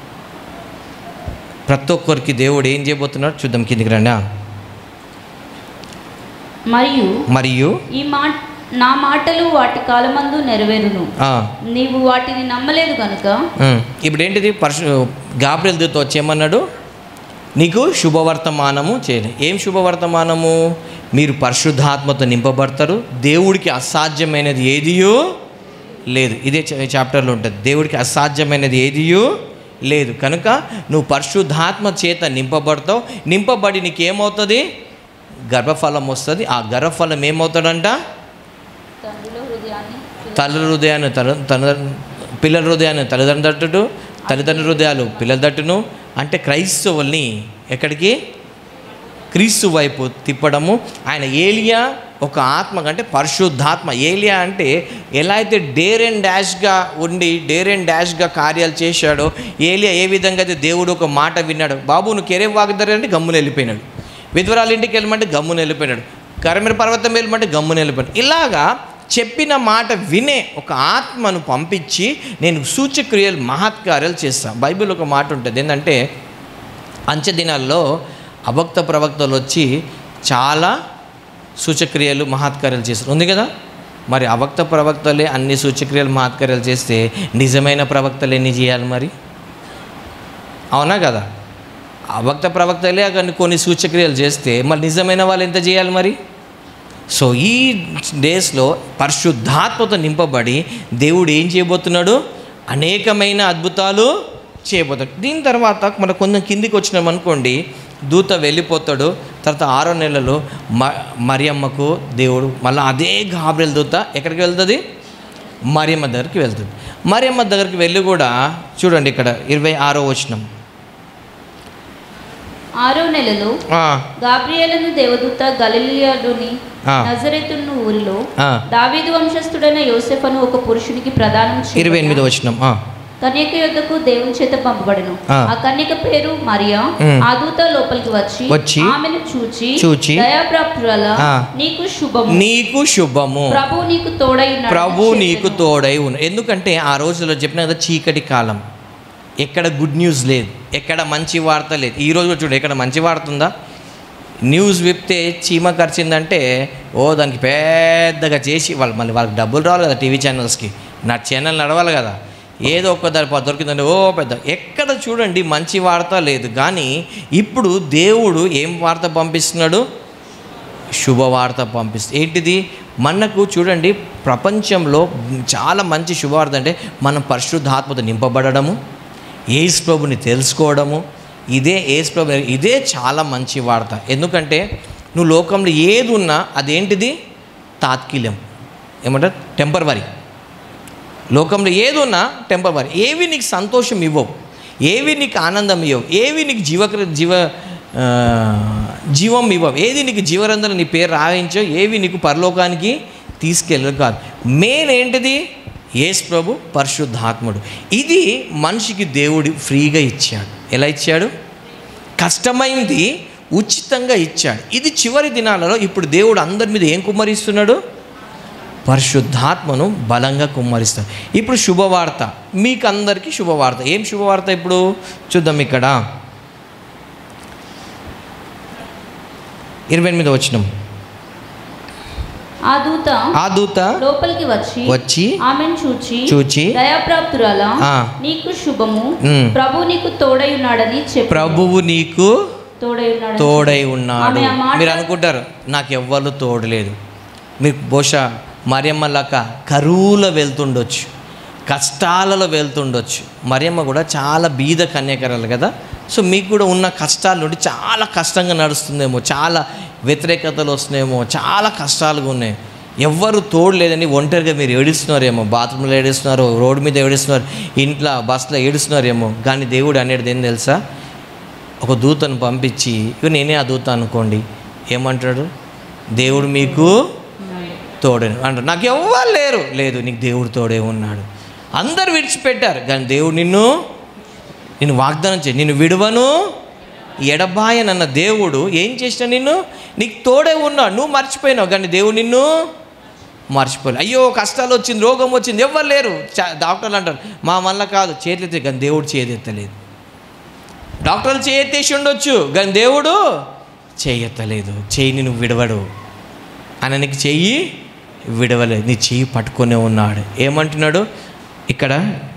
ప్రతి ఒక్కరికి దేవుడు ఏం చేయబోతున్నాడు చూద్దాం కిందికి రండి ఆ. మరియు మరియు ఈ మాట నా మాటలు వాటి కాలమందు నెరవేరును ఆ, నీవు వాటిని నమ్మలేదు కనుక ఉమ్, ఇప్పుడు ఏంటిది పరశు గాబ్రియల్ దూత వచ్చి ఏమన్నాడు నీకు శుభవర్తమానము చేయలే ఏం శుభవర్తమానము మీరు పరిశుద్ధాత్మతో నింపబడతారు దేవుడికి అసాధ్యమైనది ఏదియో లేదు ఇదే చా- చాప్టర్లో ఉంటుంది దేవుడికి అసాధ్యమైనది ఏదియో లేదు కనుక నువ్వు పరిశుద్ధాత్మ చేత నింపబడతావు నింపబడి నీకేమవుతుంది గర్భఫలం వస్తుంది ఆ గర్భఫలం ఏమవుతాడంట తండ్రిలో హృదయాన్ని తల్లి హృదయాన్ని తల తన పిల్లల హృదయాన్ని తల్లిదండ్రుల తట్టుడు తల్లిదండ్రుల హృదయాలు పిల్లల తట్టును అంటే క్రైస్తవుల్ని ఎక్కడికి క్రీస్తు వైపు తిప్పడము ఆయన ఏలియా ఒక ఆత్మ అంటే పరిశుద్ధాత్మ ఏలియా అంటే ఎలా అయితే డేర్ అండ్ డాష్గా ఉండి డేర్ అండ్ డాష్గా కార్యాలు చేశాడో ఏలియా ఏ విధంగా అయితే దేవుడు ఒక మాట విన్నాడు బాబు నువ్వు కెరే వాగుతారు అంటే గమ్మున వెళ్ళిపోయినాడు విధవరాల ఇంటికి వెళ్ళమంటే గమ్మున వెళ్ళిపోయినాడు కరమిర పర్వతం వెళ్ళమంటే గమ్మున వెళ్ళిపోయాడు ఇలాగా చెప్పిన మాట వినే ఒక ఆత్మను పంపించి నేను సూచక్రియలు మహత్కార్యాలు చేస్తాను బైబిల్ ఒక మాట ఉంటుంది ఏంటంటే అంచె దినాల్లో అభక్త ప్రవక్తలు వచ్చి చాలా సూచక్రియలు మహత్కార్యాలు చేస్తారు ఉంది కదా మరి అభక్త ప్రవక్తలే అన్ని సూచక్రియలు మహత్కార్యాలు చేస్తే నిజమైన ప్రవక్తలు ఎన్ని చేయాలి మరి అవునా కదా అభక్త ప్రవక్తలే అక్కడ కొన్ని సూచక్రియలు చేస్తే మరి నిజమైన వాళ్ళు ఎంత చేయాలి మరి సో ఈ డేస్లో పరిశుద్ధాత్మతో నింపబడి దేవుడు ఏం చేయబోతున్నాడు అనేకమైన అద్భుతాలు చేయబోతాడు దీని తర్వాత మనం కొంచెం కిందికి వచ్చినాం అనుకోండి దూత వెళ్ళిపోతాడు తర్వాత ఆరో నెలలో మ మరియమ్మకు దేవుడు మళ్ళీ అదే గాబ్రెల్ దూత ఎక్కడికి వెళ్తుంది మరియమ్మ దగ్గరికి వెళ్తుంది మరియమ్మ దగ్గరికి వెళ్ళి కూడా చూడండి ఇక్కడ ఇరవై ఆరో వచనం ఆరో నెలలో ఆ, గాబ్రియేలను దేవదూత గలిలియాలోని ఆ. నజరెతున్న ఊరిలో ఆ. దావీదు వంశస్థుడైన యోసెఫను ఒక పురుషునికి ప్రదానం ఇరవై ఎనిమిది వచ్చినాం ఆ, కన్యక యొద్దకు దేవుని చేత పంపబడను ఆ. ఆ కన్యక పేరు మరియా ఉమ్. ఆ దూత లోపలికి వచ్చి వచ్చి ఆమెను చూచి చూచి దయాప్రాప్తురాల ఆ. నీకు శుభము నీకు శుభము ప్రభు నీకు తోడై ఉన్నాడని ప్రభు నీకు చెప్పెను. తోడై ఉన్న ఎందుకంటే ఆ రోజుల్లో చెప్పిన కదా చీకటి కాలం ఎక్కడ గుడ్ న్యూస్ లేదు ఎక్కడ మంచి వార్త లేదు ఈ రోజు చూడు ఎక్కడ మంచి వార్త ఉందా న్యూస్ విప్తే చీమ ఖర్చిందంటే ఓ దానికి పెద్దగా చేసి వాళ్ళు మళ్ళీ వాళ్ళకి డబ్బులు రావాలి కదా టీవీ ఛానల్స్కి నా ఛానల్ నడవాలి కదా ఏదో ఒక్క దాని ప- దొరికిందంటే ఓ పెద్ద ఎక్కడ చూడండి మంచి వార్త లేదు కానీ ఇప్పుడు దేవుడు ఏం వార్త పంపిస్తున్నాడు శుభవార్త పంపిస్తుంది ఏంటిది మనకు చూడండి ప్రపంచంలో చాలా మంచి శుభవార్త అంటే మనం పరిశుద్ధాత్మతో నింపబడము ఏసు ప్రభుని తెలుసుకోవడము ఇదే ఏసు ప్రభు ఇదే చాలా మంచి వార్త ఎందుకంటే నువ్వు లోకంలో ఏది ఉన్నా అదేంటిది తాత్కిల్యం ఏమంటారు టెంపరవరీ లోకంలో ఏది ఉన్నా టెంపరవరీ ఏవి నీకు సంతోషం ఇవ్వవు ఏవి నీకు ఆనందం ఇవ్వవు ఏవి నీకు జీవ జీవ ఆ, జీవం ఇవ్వవు ఏది నీకు జీవరంధ్రం నీ పేరు రాయించో ఏవి నీకు పరలోకానికి తీసుకెళ్ళదు కాదు మెయిన్ ఏంటిది యేసు ప్రభు పరిశుద్ధాత్ముడు ఇది మనిషికి దేవుడు ఫ్రీగా ఇచ్చాడు ఎలా ఇచ్చాడు కష్టమైంది ఉచితంగా ఇచ్చాడు ఇది చివరి దినాలలో ఇప్పుడు దేవుడు అందరి మీద ఏం కుమ్మరిస్తున్నాడు పరిశుద్ధాత్మను బలంగా కుమ్మరిస్తాడు ఇప్పుడు శుభవార్త మీకు అందరికీ శుభవార్త ఏం శుభవార్త ఇప్పుడు చూద్దాం ఇక్కడ ఇరవై ఎనిమిది వచ్చినాం ఆ దూత ఆ దూత లోపలికి వచ్చి వచ్చి ఆమెను చూచి చూచి దయాప్రాప్తురాల ఆ. నీకు శుభము ఉమ్. ప్రభు నీకు తోడై ఉన్నాడని చెప్పి ప్రభువు నీకు తోడై ఉన్నాడు తోడై ఉన్నాడు ఆమె ఆ మాట- మీరు అనుకుంటారు నాకు ఎవ్వరు తోడలేదు మీకు బహుశా మరియమ్మ లాక కరువులో వెళ్తుండొచ్చు కష్టాలలో వెళ్తుండొచ్చు మరియమ్మ కూడా చాలా బీద కన్యాకరాలు కదా సో మీకు కూడా ఉన్న కష్టాల నుండి చాలా కష్టంగా నడుస్తుందేమో చాలా వ్యతిరేకతలు వస్తున్నాయేమో చాలా కష్టాలుగా ఉన్నాయి ఎవ్వరు తోడు లేదని ఒంటరిగా మీరు ఏడుస్తున్నారేమో బాత్రూంలో ఏడుస్తున్నారు రోడ్డు మీద ఏడుస్తున్నారు ఇంట్లో బస్సులో ఏడుస్తున్నారేమో కానీ దేవుడు అనేది ఏం తెలుసా ఒక దూతను పంపించి ఇక నేనే ఆ దూత అనుకోండి ఏమంటాడు దేవుడు మీకు తోడే అంటారు నాకు ఎవ్వరు లేరు లేదు నీకు దేవుడు తోడే ఉన్నాడు అందరు విడిచిపెట్టారు కానీ దేవుడు నిన్ను నిన్ను వాగ్దానం చే నిన్ను విడువను ఎడబాయనన్న దేవుడు ఏం చేసిన నిన్ను నీకు తోడే ఉన్నాడు నువ్వు మర్చిపోయినావు కానీ దేవుడు నిన్ను మర్చిపోలే అయ్యో కష్టాలు వచ్చింది రోగం వచ్చింది ఎవ్వరు లేరు చా- డాక్టర్లు అంటారు మా వల్ల కాదు చేతులెత్తే కానీ దేవుడు చేయదెత్తలేదు డాక్టర్లు చేయెత్తేసి ఉండొచ్చు కానీ దేవుడు చేయెత్తలేదు చెయ్యిని నువ్వు విడవడు ఆయన నీకు చెయ్యి విడవలేదు నీ చెయ్యి పట్టుకొనే ఉన్నాడు ఏమంటున్నాడు ఇక్కడ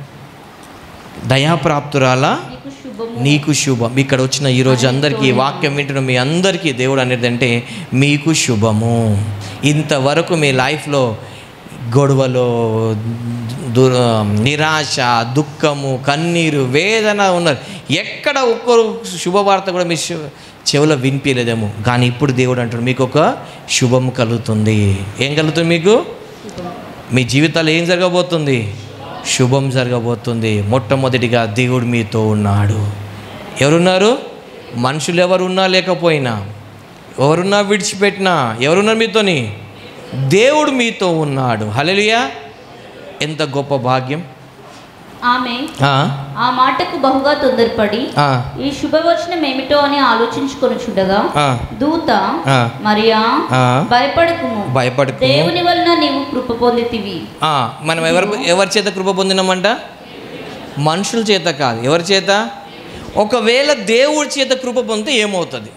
దయాప్రాప్తురాలా నీకు శుభము నీకు శుభం ఇక్కడ వచ్చిన ఈరోజు అందరికీ ఈ వాక్యం వింటున్న మీ అందరికీ దేవుడు అనేది అంటే మీకు శుభము ఇంతవరకు మీ లైఫ్లో గొడవలు దు నిరాశ దుఃఖము కన్నీరు వేదన ఉన్నారు ఎక్కడ ఒక్కరు శుభవార్త కూడా మీ శు- చెవిలో వినిపించలేదేమో కానీ ఇప్పుడు దేవుడు అంటాడు మీకు ఒక శుభం కలుగుతుంది ఏం కలుగుతుంది మీకు మీ జీవితాలు ఏం జరగబోతుంది శుభం జరగబోతుంది మొట్టమొదటిగా దేవుడు మీతో ఉన్నాడు ఎవరున్నారు మనుషులు ఎవరున్నా లేకపోయినా ఎవరున్నా విడిచిపెట్టినా ఎవరున్నారు మీతోని దేవుడు మీతో ఉన్నాడు హల్లెలూయా ఎంత గొప్ప భాగ్యం ఆమె ఆ, ఆ మాటకు బహుగా తొందరపడి ఆ, ఈ శుభవచనం ఏమిటో అని ఆలోచించుకొని చూడగా ఆ, దూత ఆ, మరియా ఆ. భయపడకుము భయపడకు దేవుని వలన నీవు కృప పొందితివి ఆ, మనం ఎవరు ఎవరి చేత కృప పొందినామంట మనుషుల చేత కాదు ఎవరి చేత ఒకవేళ దేవుడి చేత కృప పొందితే ఏమవుతుంది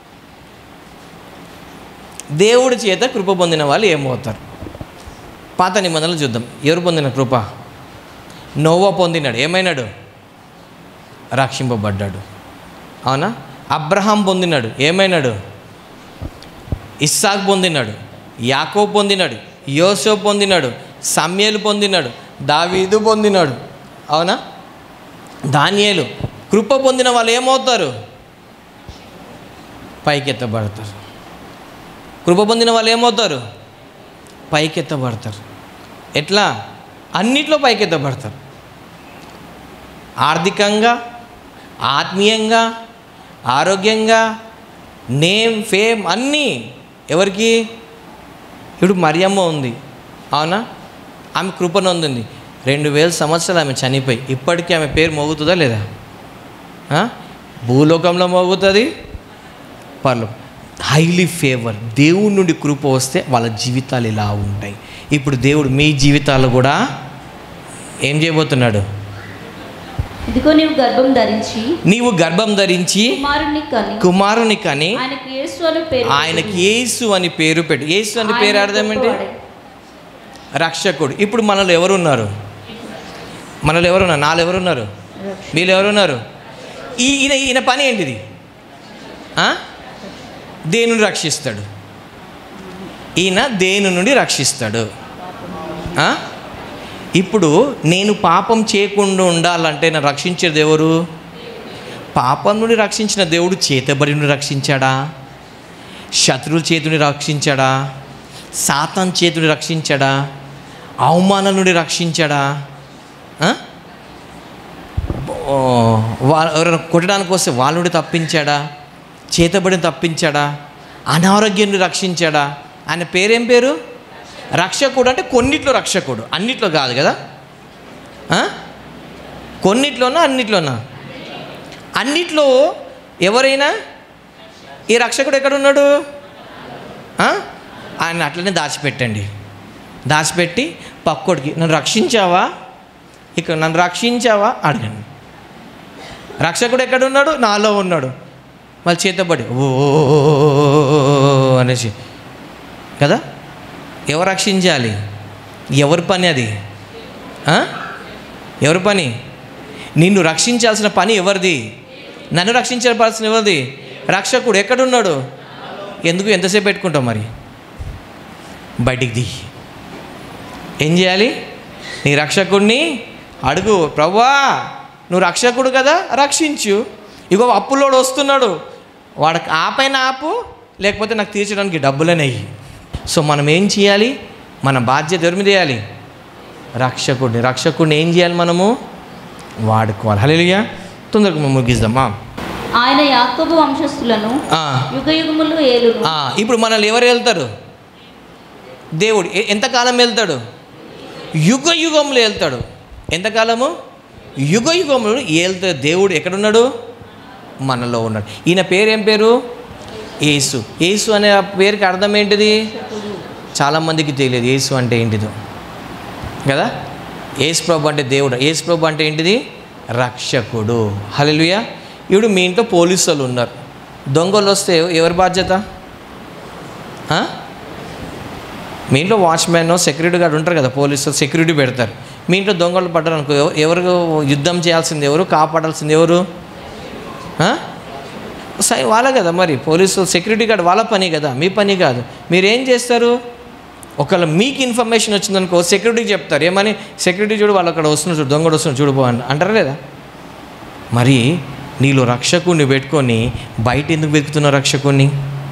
దేవుడి చేత కృప పొందిన వాళ్ళు ఏమవుతారు పాత నిబంధనలు చూద్దాం ఎవరు పొందిన కృప నోవా పొందినాడు ఏమైనాడు రక్షింపబడ్డాడు అవునా అబ్రహాం పొందినాడు ఏమైనాడు ఇస్సాక్ పొందినాడు యాకో పొందినాడు యోసో పొందినాడు సమ్యలు పొందినాడు దావీదు పొందినాడు అవునా దానియేలు కృప పొందిన వాళ్ళు ఏమవుతారు పైకెత్తబడతారు కృప పొందిన వాళ్ళు ఏమవుతారు పైకెత్తబడతారు ఎట్లా అన్నిట్లో పైకెత్తబడతారు ఆర్థికంగా ఆత్మీయంగా ఆరోగ్యంగా నేమ్ ఫేమ్ అన్నీ ఎవరికి ఇప్పుడు మరియమ్మ ఉంది అవునా ఆమె కృపను ఉంది రెండు వేల సంవత్సరాలు ఆమె చనిపోయి ఇప్పటికీ ఆమె పేరు మోగుతుందా లేదా ఆ? భూలోకంలో మోగుతుంది పర్లో హైలీ ఫేవర్ దేవుడి నుండి కృప వస్తే వాళ్ళ జీవితాలు ఇలా ఉంటాయి ఇప్పుడు దేవుడు మీ జీవితాలు కూడా ఏం చేయబోతున్నాడు ఇదిగో నీవు గర్భం ధరించి నీవు గర్భం ధరించి కుమారుని కని కుమారుని కని ఆయనకు యేసు అని పేరు ఆయనకి యేసు అని పేరు పెట్టు యేసు అని పేరు అర్థం ఏంటి రక్షకుడు ఇప్పుడు మనలో ఎవరున్నారు మనలో ఎవరున్నారు నాలో ఎవరున్నారు వీళ్ళు ఎవరున్నారు ఈ ఈయన ఈయన పని ఏంటిది ఆ? దేనిని రక్షిస్తాడు ఈయన దేని నుండి రక్షిస్తాడు ఆ? ఇప్పుడు నేను పాపం చేయకుండా ఉండాలంటే నన్ను రక్షించేది ఎవరు పాపం నుండి రక్షించిన దేవుడు చేతబడి నుండి రక్షించాడా శత్రువుల చేతుని రక్షించాడా సాతాన్ చేతుని రక్షించాడా అవమానం నుండి రక్షించాడా ఆ? ఓ, వా- ఎవరైనా కొట్టడానికి వస్తే వాళ్ళ నుండి తప్పించాడా చేతబడిని తప్పించాడా అనారోగ్యం నుండి రక్షించాడా ఆయన పేరేం పేరు రక్షకుడు అంటే కొన్నిట్లో రక్షకుడు అన్నిట్లో కాదు కదా ఆ? కొన్నిట్లోనా అన్నిట్లోనా అన్నిట్లో ఎవరైనా ఈ రక్షకుడు ఎక్కడున్నాడు ఆ? ఆయన అట్లనే దాచిపెట్టండి దాచిపెట్టి పక్కోడికి నన్ను రక్షించావా ఇక్కడ నన్ను రక్షించావా అడగండి రక్షకుడు ఎక్కడున్నాడు నాలో ఉన్నాడు మళ్ళీ చేతబడి ఓ అనేసి కదా ఎవరు రక్షించాలి ఎవరి పని అది ఆ? ఎవరి పని నిన్ను రక్షించాల్సిన పని ఎవరిది నన్ను రక్షించాల్సిన ఎవరిది రక్షకుడు ఎక్కడున్నాడు ఎందుకు ఎంతసేపు పెట్టుకుంటావు మరి బయటికి ది ఏం చేయాలి నీ రక్షకుడిని అడుగు ప్రవ్వా నువ్వు రక్షకుడు కదా రక్షించు ఇగో అప్పులోడు వస్తున్నాడు వాడికి ఆపైన ఆపు లేకపోతే నాకు తీర్చడానికి డబ్బులనేయి సో మనం ఏం చేయాలి మన బాధ్యత ఎవరి మీద వేయాలి రక్షకుడిని రక్షకుడిని ఏం చేయాలి మనము వాడుకోవాలి హలేలుగా తొందరగా మనం ముగిద్దామా ఆయన యాకోబు వంశస్థులను ఆ, యుగ యుగములు ఏలును ఆ, ఇప్పుడు మనల్ని ఎవరు వెళ్తారు దేవుడు ఎ- ఎంతకాలం వెళ్తాడు యుగ యుగంలో వెళ్తాడు ఎంతకాలము యుగ యుగంలో ఏళ్తాడు దేవుడు ఎక్కడున్నాడు మనలో ఉన్నాడు ఈయన పేరు ఏం పేరు యేసు యేసు అనే ఆ పేరుకి అర్థం ఏంటిది చాలామందికి తెలియదు యేసు అంటే ఏంటిదో కదా యేసు ప్రభు అంటే దేవుడు యేసు ప్రభు అంటే ఏంటిది రక్షకుడు హల్లెలూయా ఇప్పుడు మీ ఇంట్లో పోలీసులు ఉన్నారు దొంగలు వస్తే ఎవరి బాధ్యత ఆ? మీ ఇంట్లో వాచ్మెన్ సెక్యూరిటీ గార్డ్ ఉంటారు కదా పోలీసులు సెక్యూరిటీ పెడతారు మీ ఇంట్లో దొంగలు పడ్డారు అనుకో ఎవ- ఎవరు యుద్ధం చేయాల్సింది ఎవరు కాపాడాల్సింది ఎవరు ఆ? సై వాళ్ళే కదా మరి పోలీసు సెక్యూరిటీ గార్డ్ వాళ్ళ పని కదా మీ పని కాదు మీరేం చేస్తారు ఒకవేళ మీకు ఇన్ఫర్మేషన్ వచ్చిందనుకో సెక్యూరిటీకి చెప్తారు ఏమని సెక్యూరిటీ చూడు వాళ్ళు అక్కడ వస్తున్నారు చూడు దొంగడు వస్తున్నారు చూడు పో అని అంటారా లేదా మరి నీలో రక్షకుడిని పెట్టుకొని బయట ఎందుకు వెతుకుతున్నావు రక్షకుడిని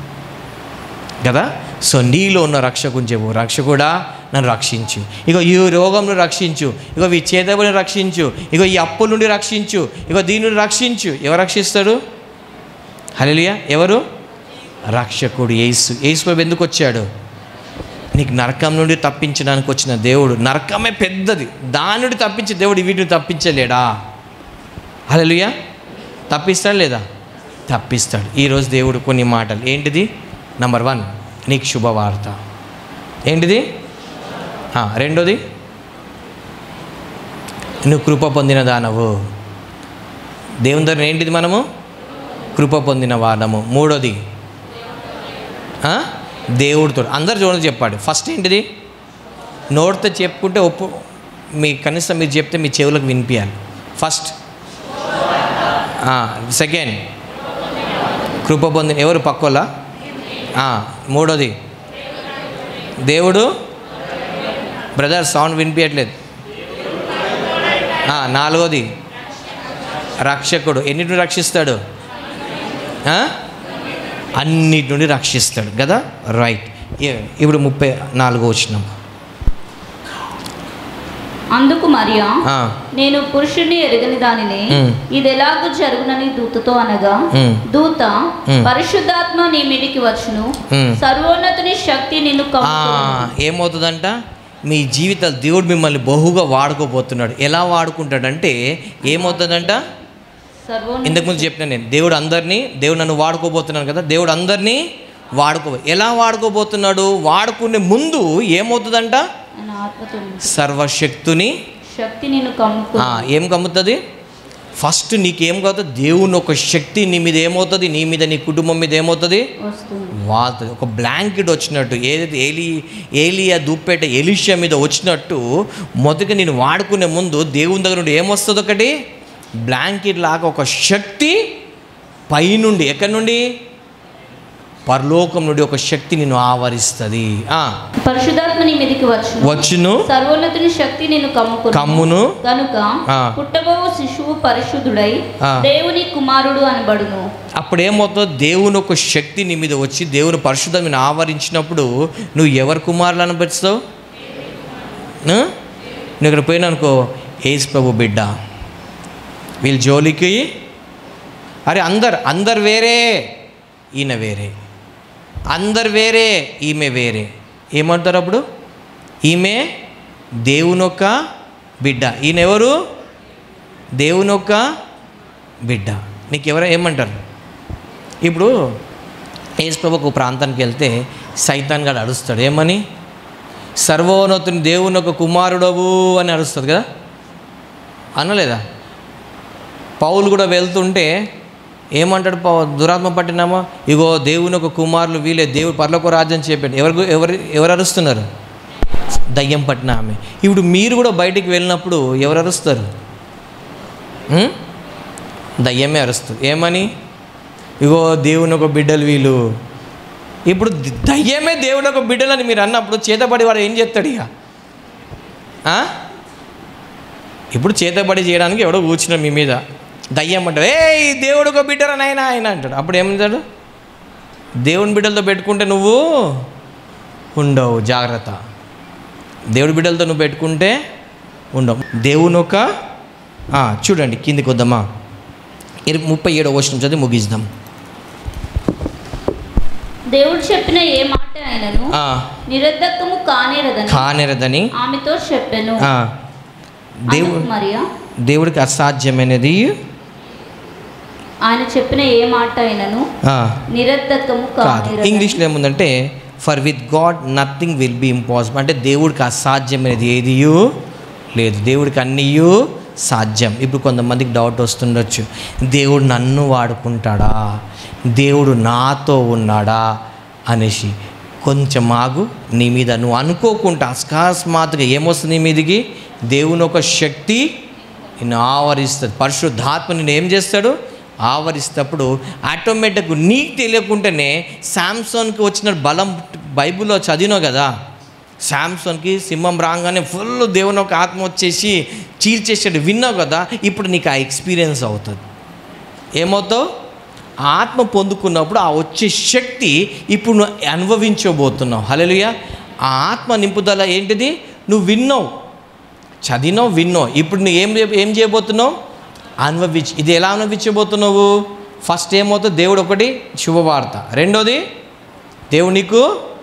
కదా సో నీలో ఉన్న రక్షకుని చెప్పు రక్షకుడా నన్ను రక్షించు ఇగో ఈ రోగంను రక్షించు ఇగో ఈ చేతబడిని రక్షించు ఇగో ఈ అప్పుల నుండి రక్షించు ఇగో దీని నుండి రక్షించు ఎవరు రక్షిస్తాడు హలియా ఎవరు రక్షకుడు యేసు యేసు ప్రభు ఎందుకు వచ్చాడు నీకు నరకం నుండి తప్పించడానికి వచ్చిన దేవుడు నరకమే పెద్దది దాని నుండి తప్పించే దేవుడు వీటిని తప్పించలేడా హల్లెలూయా తప్పిస్తాడు లేదా తప్పిస్తాడు ఈరోజు దేవుడు కొన్ని మాటలు ఏంటిది నంబర్ వన్ నీకు శుభవార్త ఏంటిది ఆ, రెండోది నువ్వు కృప పొందిన దానవు దేవుని దగ్గర ఏంటిది మనము కృప పొందిన వారము మూడోది ఆ? దేవుడితో అందరు చూడండి చెప్పాడు ఫస్ట్ ఏంటిది నోటితో చెప్పుకుంటే ఒప్పు మీ కనీసం మీరు చెప్తే మీ చెవులకు వినిపించాలి ఫస్ట్ సెకండ్ కృప పొందిన ఎవరు పక్కోలా ఆ, మూడోది దేవుడు బ్రదర్ సౌండ్ వినిపించట్లేదు ఆ, నాలుగోది రక్షకుడు ఎన్నిటిని రక్షిస్తాడు ఆ? అన్నిటి నుండి రక్షిస్తాడు కదా రైట్ ఇప్పుడు ముప్పై నాలుగో వచ్చినాం అందుకు మరియా ఆ, నేను పురుషుని ఎరగని దానిని మ్. ఇది ఎలాగూ జరుగునని దూతతో అనగా మ్. దూత మ్. పరిశుద్ధాత్మ నీ మీదికి వచ్చును మ్. సర్వోన్నతుని శక్తి నిన్ను ఆ, కమ్ముకొనును. ఏమవుతుందంట మీ జీవితాలు దేవుడు మిమ్మల్ని బహుగా వాడుకోబోతున్నాడు ఎలా వాడుకుంటాడంటే ఏమవుతుందంట సర్వోన్నత ఇంతకుముందు చెప్పిన నేను దేవుడు అందరినీ దేవుడు నన్ను వాడుకోబోతున్నాను కదా దేవుడు అందరినీ వాడుకో ఎలా వాడుకోబోతున్నాడు వాడుకునే ముందు ఏమవుతుందంట ఆయన ఆత్మతో నింపు. సర్వశక్తుని శక్తి నిన్ను కమ్ముకు ఆ, ఏం కమ్ముతుంది ఫస్ట్ నీకేం కాదు దేవుని ఒక శక్తి నీ మీద ఏమవుతుంది నీ మీద నీ కుటుంబం మీద ఏమవుతుంది వస్తుంది వాళ్తుంది ఒక బ్లాంకెట్ వచ్చినట్టు ఏదైతే ఏలి ఏలియా దుప్పేట ఎలిషియా మీద వచ్చినట్టు మొదటి నేను వాడుకునే ముందు దేవుని దగ్గర నుండి ఏమొస్తుంది ఒకటి బ్లాంకెట్ లాగా ఒక శక్తి పైనుండి ఎక్కడి నుండి పరలోకం నుండి ఒక శక్తి నిన్ను ఆవరిస్తుంది ఆ, పరిశుద్ధాత్మ నీ మీదికి వచ్చును వచ్చును సర్వోన్నతుని శక్తి నిన్ను కమ్ముకు కమ్మును కనుక ఆ. పుట్టబోవు శిశువు పరిశుద్ధుడై ఆ. దేవుని కుమారుడు అనబడును అప్పుడు ఏమవుతుందో దేవుని ఒక శక్తి నీ మీద వచ్చి దేవుని పరిశుద్ధం నేను ఆవరించినప్పుడు నువ్వు ఎవరి కుమారులు అనిపిస్తావు ఆ? నువ్వు ఇక్కడ పోయినా అనుకో ఏసు ప్రభు బిడ్డ వీళ్ళ జోలికి అరే అందరు అందరు వేరే ఈయన వేరే అందరు వేరే ఈమె వేరే ఏమంటారు అప్పుడు ఈమె దేవునొక్క బిడ్డ ఈయన ఎవరు దేవునొక్క బిడ్డ నీకు ఎవరు ఏమంటారు ఇప్పుడు యేసుప్రభు ఒక ప్రాంతానికి వెళ్తే సైతాన్ గారు అరుస్తాడు ఏమని సర్వోన్నతుని దేవుని ఒక కుమారుడవు అని అరుస్తుంది కదా అనలేదా పౌలు కూడా వెళ్తుంటే ఏమంటాడు పౌ దురాత్మ పట్టినామా ఇగో దేవుని ఒక కుమారులు వీలే దేవుడు పర్లోక రాజ్యం చెప్పాడు ఎవరు ఎవరు ఎవరు అరుస్తున్నారు దయ్యం పట్టిన ఆమె ఇప్పుడు మీరు కూడా బయటికి వెళ్ళినప్పుడు ఎవరు అరుస్తారు ఉం? దయ్యమే అరుస్తుంది ఏమని ఇగో దేవుని ఒక బిడ్డలు వీళ్ళు ఇప్పుడు ద- దయ్యమే దేవుని ఒక బిడ్డలని మీరు అన్నప్పుడు చేతబడి వాడు ఏం చేస్తాడు ఇక ఆ? ఇప్పుడు చేతబడి చేయడానికి ఎవడో కూర్చున్నాడు మీ మీద దయ్యం అంటాడు ఏ దేవుడు ఒక బిడ్డరా నాయన ఆయన అంటాడు అప్పుడు ఏమంటాడు దేవుని బిడ్డలతో పెట్టుకుంటే నువ్వు ఉండవు జాగ్రత్త దేవుడి బిడ్డలతో నువ్వు పెట్టుకుంటే ఉండవు దేవుని ఒక ఆ, చూడండి కిందికి వద్దామా ఇరు- ముప్పై ఏడో వచ్చిన చదివి ముగిద్దాం దేవుడు చెప్పిన ఏ మాట ఆయనను ఆ, నిరర్ధకము కానేరదని కానేరదని ఆమెతో చెప్పాను ఆ, దేవు అందుకు మరియా దేవుడికి అసాధ్యమైనది ఆయన చెప్పిన ఏ మాట అయినను ఆ, నిరర్ధకము కాదు కానేరదని ఇంగ్లీష్లో ఏముందంటే for with God nothing will be impossible అంటే దేవుడికి అసాధ్యమైనది ఏది లేదు దేవుడికి అన్నీ సాధ్యం ఇప్పుడు కొంతమందికి డౌట్ వస్తుండొచ్చు దేవుడు నన్ను వాడుకుంటాడా దేవుడు నాతో ఉన్నాడా అనేసి కొంచెం ఆగు నీ మీద నువ్వు అనుకోకుండా అకస్మాత్తుగా ఏమొస్తుంది నీ మీదికి దేవుని ఒక శక్తి నిన్ను ఆవరిస్తుంది పరిశుద్ధాత్మ నిన్ను ఏం చేస్తాడు ఆవరిస్తప్పుడు ఆటోమేటిక్ నీకు తెలియకుండానే శాంసోన్కి వచ్చిన బలం బైబిల్లో చదివినావు కదా శాంసోన్కి సింహం రాగానే ఫుల్ దేవుని ఒక ఆత్మ వచ్చేసి చీల్చేసాడు విన్నావు కదా ఇప్పుడు నీకు ఆ ఎక్స్పీరియన్స్ అవుతుంది ఏమవుతావు ఆత్మ పొందుకున్నప్పుడు ఆ వచ్చే శక్తి ఇప్పుడు నువ్వు అనుభవించబోతున్నావు హల్లెలూయా ఆ ఆత్మ నింపుదల ఏంటిది నువ్వు విన్నావు చదివినావు విన్నావు ఇప్పుడు నువ్వు ఏం చే- ఏం చేయబోతున్నావు అనుభవించి ఇది ఎలా అనుభవించబోతున్నావు ఫస్ట్ ఏమవుతుంది దేవుడు ఒకటి శుభవార్త రెండోది దేవుడు నీకు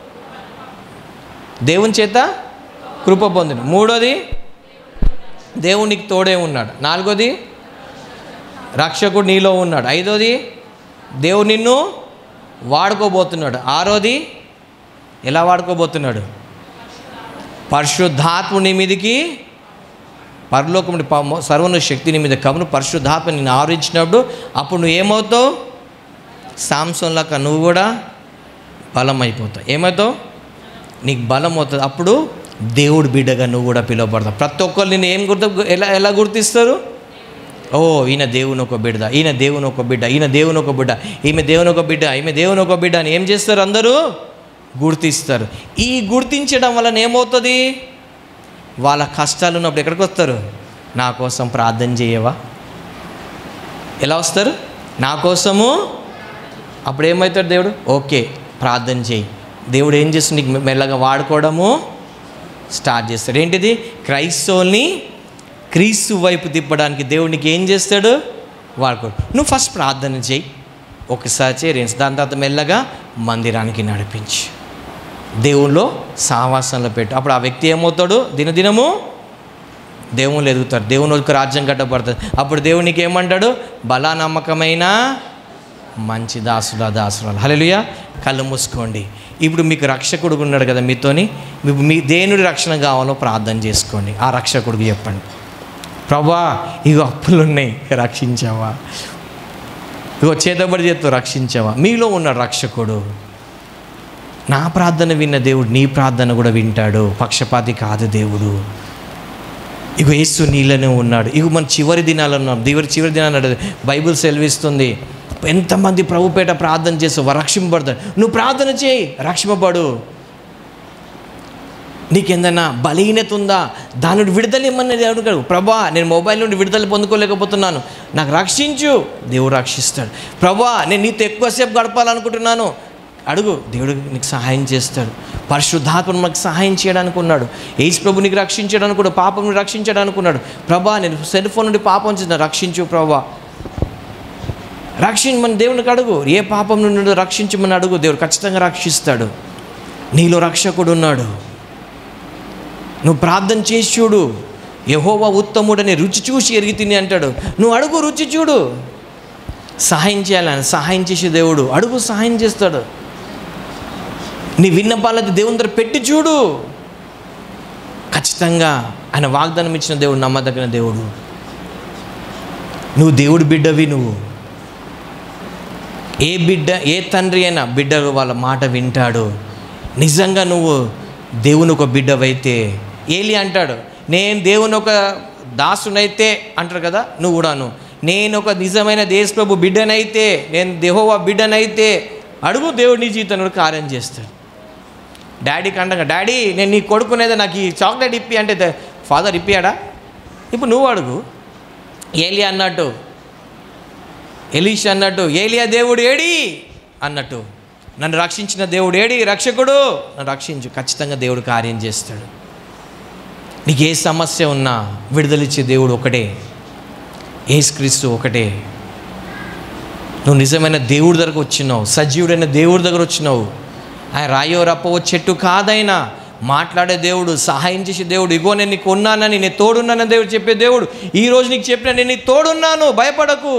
దేవుని చేత కృప పొందిన మూడోది దేవుడు నీకు తోడే ఉన్నాడు నాలుగోది రక్షకుడు నీలో ఉన్నాడు ఐదోది దేవుడు నిన్ను వాడుకోబోతున్నాడు ఆరోది ఎలా వాడుకోబోతున్నాడు పరిశుద్ధాత్మ నీ మీదికి పరలోకముడి సర్వను శక్తి నీ మీద కమును పరిశుద్ధాత్మ నిన్ను ఆవరించినప్పుడు అప్పుడు నువ్వు ఏమవుతావు సాంసంలాగా నువ్వు కూడా బలం అయిపోతావు ఏమవుతావు నీకు బలం అవుతుంది అప్పుడు దేవుడు బిడ్డగా నువ్వు కూడా పిలువబడతావు ప్రతి ఒక్కరు నేను ఏం గుర్తు ఎలా ఎలా గుర్తిస్తారు ఓ ఈయన దేవుని ఒక బిడ్డ ఈయన దేవుని ఒక బిడ్డ ఈయన దేవుని ఒక బిడ్డ ఈమె దేవుని ఒక బిడ్డ ఈమె దేవుని ఒక బిడ్డ అని ఏం చేస్తారు అందరూ గుర్తిస్తారు ఈ గుర్తించడం వలన ఏమవుతుంది వాళ్ళ కష్టాలు ఉన్నప్పుడు ఎక్కడికి వస్తారు నా కోసం ప్రార్థన చేయవా ఎలా వస్తారు నా కోసము అప్పుడు ఏమవుతాడు దేవుడు ఓకే ప్రార్థన చేయి దేవుడు ఏం చేస్తుంది నీకు మెల్లగా వాడుకోవడము స్టార్ట్ చేస్తాడు ఏంటిది క్రైస్తవుల్ని క్రీస్తు వైపు తిప్పడానికి దేవునికి ఏం చేస్తాడు వాడుకోడు నువ్వు ఫస్ట్ ప్రార్థన చేయి ఒకసారి చేయి రెండు దాని తర్వాత మెల్లగా మందిరానికి నడిపించు దేవుల్లో సావాసంలో పెట్టు అప్పుడు ఆ వ్యక్తి ఏమవుతాడు దినదినము దేవుళ్ళు ఎదుగుతారు దేవుని ఒక రాజ్యం కట్టబడుతుంది అప్పుడు దేవునికి ఏమంటాడు బలా నమ్మకమైన మంచి దాసుల దాసురాలు హల్లెలూయా కళ్ళు మూసుకోండి ఇప్పుడు మీకు రక్షకుడు ఉన్నాడు కదా మీతోని మీకు మీ దేనుడి రక్షణ కావాలో ప్రార్థన చేసుకోండి ఆ రక్షకుడికి చెప్పండి ప్రభా ఇగో అప్పులు ఉన్నాయి రక్షించావా ఇగో చేతబడి చేత్తో రక్షించావా మీలో ఉన్న రక్షకుడు నా ప్రార్థన విన్న దేవుడు నీ ప్రార్థన కూడా వింటాడు పక్షపాతి కాదు దేవుడు ఇగో యేసు నీళ్ళనే ఉన్నాడు ఇగో మన చివరి దినాలు ఉన్నాం దేవుడి చివరి దినాలు అన్నాడు. బైబిల్ సెలవిస్తుంది ఎంతమంది ప్రభుపేట ప్రార్థన చేస్తావు రక్షింపబడతాడు నువ్వు ప్రార్థన చేయి రక్షింపబడు నీకేందన్నా బలహీనత ఉందా దాని నుండి విడుదల ఇమ్మని దేవుడు కాదు ప్రభా నేను మొబైల్ నుండి విడుదల పొందుకోలేకపోతున్నాను నాకు రక్షించు దేవుడు రక్షిస్తాడు ప్రభా నేను నీతో ఎక్కువసేపు గడపాలనుకుంటున్నాను అడుగు దేవుడు నీకు సహాయం చేస్తాడు పరిశుద్ధాత్మ మనకు సహాయం చేయడానికి ఉన్నాడు ఏసు ప్రభు నీకు రక్షించడానికి కూడా పాపం నుండి రక్షించడానికి ఉన్నాడు ప్రభా నేను సెల్ ఫోన్ నుండి పాపం చేసిన రక్షించు ప్రభా రక్షించమని దేవునికి అడుగు ఏ పాపం నుండి రక్షించమని అడుగు దేవుడు ఖచ్చితంగా రక్షిస్తాడు నీలో రక్షకుడు ఉన్నాడు నువ్వు ప్రార్థన చేసి చూడు యహోవా ఉత్తముడని రుచి చూసి ఎరిగి తిని అంటాడు నువ్వు అడుగు రుచి చూడు సహాయం చేయాలని సహాయం చేసే దేవుడు అడుగు సహాయం చేస్తాడు నీ విన్నపాలది దేవుని దగ్గర పెట్టి చూడు ఖచ్చితంగా ఆయన వాగ్దానం ఇచ్చిన దేవుడు నమ్మదగిన దేవుడు నువ్వు దేవుడు బిడ్డవి నువ్వు ఏ బిడ్డ ఏ తండ్రి అయినా బిడ్డ వాళ్ళ మాట వింటాడు నిజంగా నువ్వు దేవుని ఒక బిడ్డవైతే ఏలి అంటాడు నేను దేవుని ఒక దాసునైతే అంటారు కదా నువ్వు కూడాను నేను ఒక నిజమైన దేశప్రభు బిడ్డనైతే నేను దేహోవా బిడ్డనైతే అడుగు దేవుడు నీ జీవితంలో కార్యం చేస్తాడు డాడీకి అండగా డాడీ నేను నీ కొడుకునేది నాకు ఈ చాక్లెట్ ఇప్పి అంటే ద- ఫాదర్ ఇప్పాడా ఇప్పుడు నువ్వు అడుగు ఏలి అన్నట్టు ఎలీష్ అన్నట్టు ఏలియా దేవుడు ఏడి అన్నట్టు నన్ను రక్షించిన దేవుడు ఏడి రక్షకుడు నన్ను రక్షించు ఖచ్చితంగా దేవుడు కార్యం చేస్తాడు నీకు ఏ సమస్య ఉన్నా విడుదలిచ్చే దేవుడు ఒకటే ఏసుక్రీస్తు ఒకటే నువ్వు నిజమైన దేవుడి దగ్గరకు వచ్చినావు సజీవుడైన దేవుడి దగ్గర వచ్చినావు ఆయన రాయో రప్పవో చెట్టు కాదైనా మాట్లాడే దేవుడు సహాయం చేసే దేవుడు ఇగో నేను నీకు ఉన్నానని నేను తోడున్నానని దేవుడు చెప్పే దేవుడు ఈ రోజు నీకు చెప్పిన నేను నీకు తోడున్నాను భయపడకు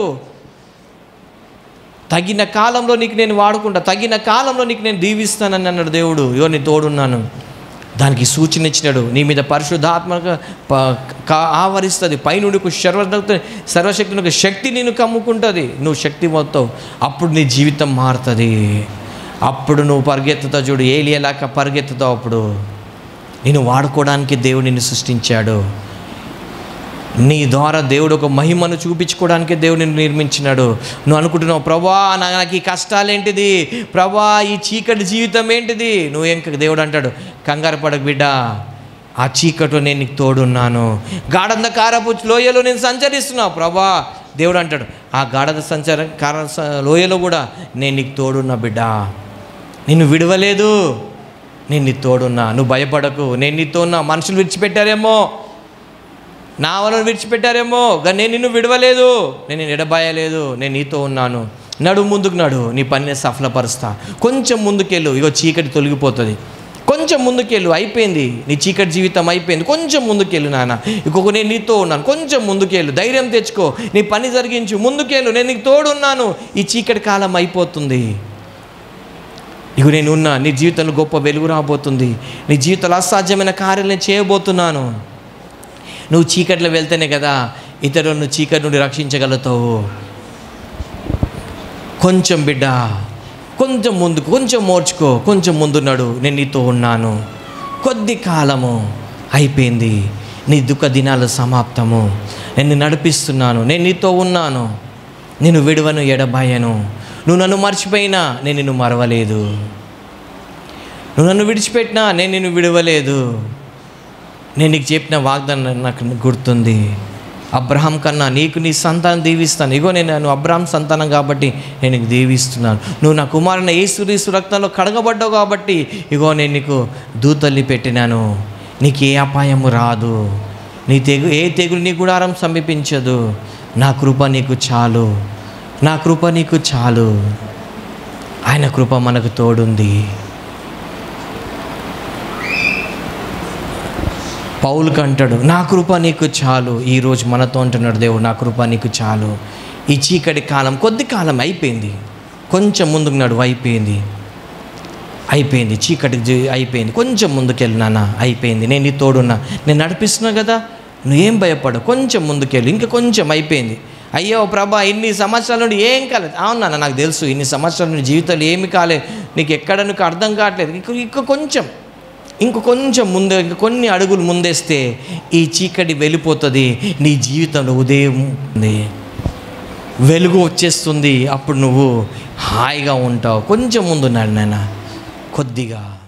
తగిన కాలంలో నీకు నేను వాడుకుంటా తగిన కాలంలో నీకు నేను దీవిస్తానని అన్నాడు దేవుడు ఇగో నీ తోడున్నాను దానికి సూచన ఇచ్చినాడు నీ మీద పరిశుద్ధాత్మక ప- కా- ఆవరిస్తుంది పైనుండి ఒక సర్వ సర్వశక్తిని ఒక శక్తి నేను కమ్ముకుంటుంది నువ్వు శక్తి మొత్తం అప్పుడు నీ జీవితం మారుతుంది అప్పుడు నువ్వు పరిగెత్తుతావు చూడు ఏలియలాక పరిగెత్తుతావు అప్పుడు నేను వాడుకోవడానికి దేవుడు నిన్ను సృష్టించాడు నీ ద్వారా దేవుడు ఒక మహిమను చూపించుకోవడానికే దేవుడు నిన్ను నిర్మించినాడు నువ్వు అనుకుంటున్నావు ప్రభా నా- నాకు ఈ కష్టాలేంటిది ప్రభా ఈ చీకటి జీవితం ఏంటిది నువ్వు ఇంకా దేవుడు అంటాడు కంగారు పడకు బిడ్డ ఆ చీకట్లో నేను నీకు తోడున్నాను గాఢంధకారపు లోయలో నేను సంచరిస్తున్నావు ప్రభా దేవుడు అంటాడు ఆ గాఢద సంచార కార స- లోయలో కూడా నేను నీకు తోడున్నా బిడ్డ నిన్ను విడవలేదు నేను నీ తోడున్నా నువ్వు భయపడకు నేను నీతో ఉన్నా మనుషులు విడిచిపెట్టారేమో నా వలన విడిచిపెట్టారేమో కానీ నేను నిన్ను విడవలేదు నేను నిన్ను ఎడబాయలేదు నేను నీతో ఉన్నాను నడు ముందుకు నడు నీ పనిని సఫలపరుస్తా కొంచెం ముందుకెళ్ళు ఇగో చీకటి తొలగిపోతుంది కొంచెం ముందుకెళ్ళు అయిపోయింది నీ చీకటి జీవితం అయిపోయింది కొంచెం ముందుకెళ్ళు నాన్న ఇంకొక నేను నీతో ఉన్నాను కొంచెం ముందుకెళ్ళు ధైర్యం తెచ్చుకో నీ పని జరిగించు ముందుకెళ్ళు నేను నీకు తోడున్నాను ఈ చీకటి కాలం అయిపోతుంది ఇక నేను ఉన్నా నీ జీవితంలో గొప్ప వెలుగు రాబోతుంది నీ జీవితంలో అసాధ్యమైన కార్యాలు నేను చేయబోతున్నాను నువ్వు చీకట్లో వెళ్తేనే కదా ఇతరులను చీకటి నుండి రక్షించగలుగుతావు కొంచెం బిడ్డ కొంచెం ముందుకు కొంచెం మోర్చుకో కొంచెం ముందున్నాడు నేను నీతో ఉన్నాను కొద్ది కాలము అయిపోయింది నీ దుఃఖ దినాలు సమాప్తము నేను నడిపిస్తున్నాను నేను నీతో ఉన్నాను నేను విడువను ఎడబాయను నువ్వు నన్ను మర్చిపోయినా నేను నిన్ను మరవలేదు నువ్వు నన్ను విడిచిపెట్టినా నేను నిన్ను విడవలేదు నేను నీకు చెప్పిన వాగ్దానం నాకు గుర్తుంది అబ్రహాం కన్నా నీకు నీ సంతానం దీవిస్తాను ఇగో నేను నువ్వు అబ్రహాం సంతానం కాబట్టి నేను నీకు దీవిస్తున్నాను నువ్వు నా కుమారుని ఏసురీసు రక్తంలో కడగబడ్డావు కాబట్టి ఇగో నేను నీకు దూతల్ని పెట్టినాను నీకు ఏ అపాయము రాదు నీ తెగు ఏ తెగులు నీ గుడారం సమీపించదు నా కృప నీకు చాలు నా కృప నీకు చాలు ఆయన కృప మనకు తోడుంది పౌలుకి అంటాడు నా కృప నీకు చాలు ఈరోజు మనతో అంటున్నాడు దేవుడు నా కృప నీకు చాలు ఈ చీకటి కాలం కొద్ది కాలం అయిపోయింది కొంచెం ముందుకు నడువు అయిపోయింది అయిపోయింది చీకటి జీ- అయిపోయింది కొంచెం ముందుకెళ్ళు నాన్న అయిపోయింది నేను నీ తోడున్నా నేను నడిపిస్తున్నా కదా నువ్వేం భయపడు కొంచెం ముందుకెళ్ళు ఇంకా కొంచెం అయిపోయింది అయ్యో ప్రభా ఇన్ని సంవత్సరాల నుండి ఏం కాలేదు అవును నాన్న నాకు తెలుసు ఇన్ని సంవత్సరాల నుండి జీవితంలో ఏమి కాలేదు నీకు ఎక్కడ నీకు అర్థం కావట్లేదు ఇంక ఇంక కొంచెం ఇంక కొంచెం ముందు ఇంక కొన్ని అడుగులు ముందేస్తే ఈ చీకటి వెళ్ళిపోతుంది నీ జీవితంలో ఉదయం ఉంది వెలుగు వచ్చేస్తుంది అప్పుడు నువ్వు హాయిగా ఉంటావు కొంచెం ముందు నాన్న కొద్దిగా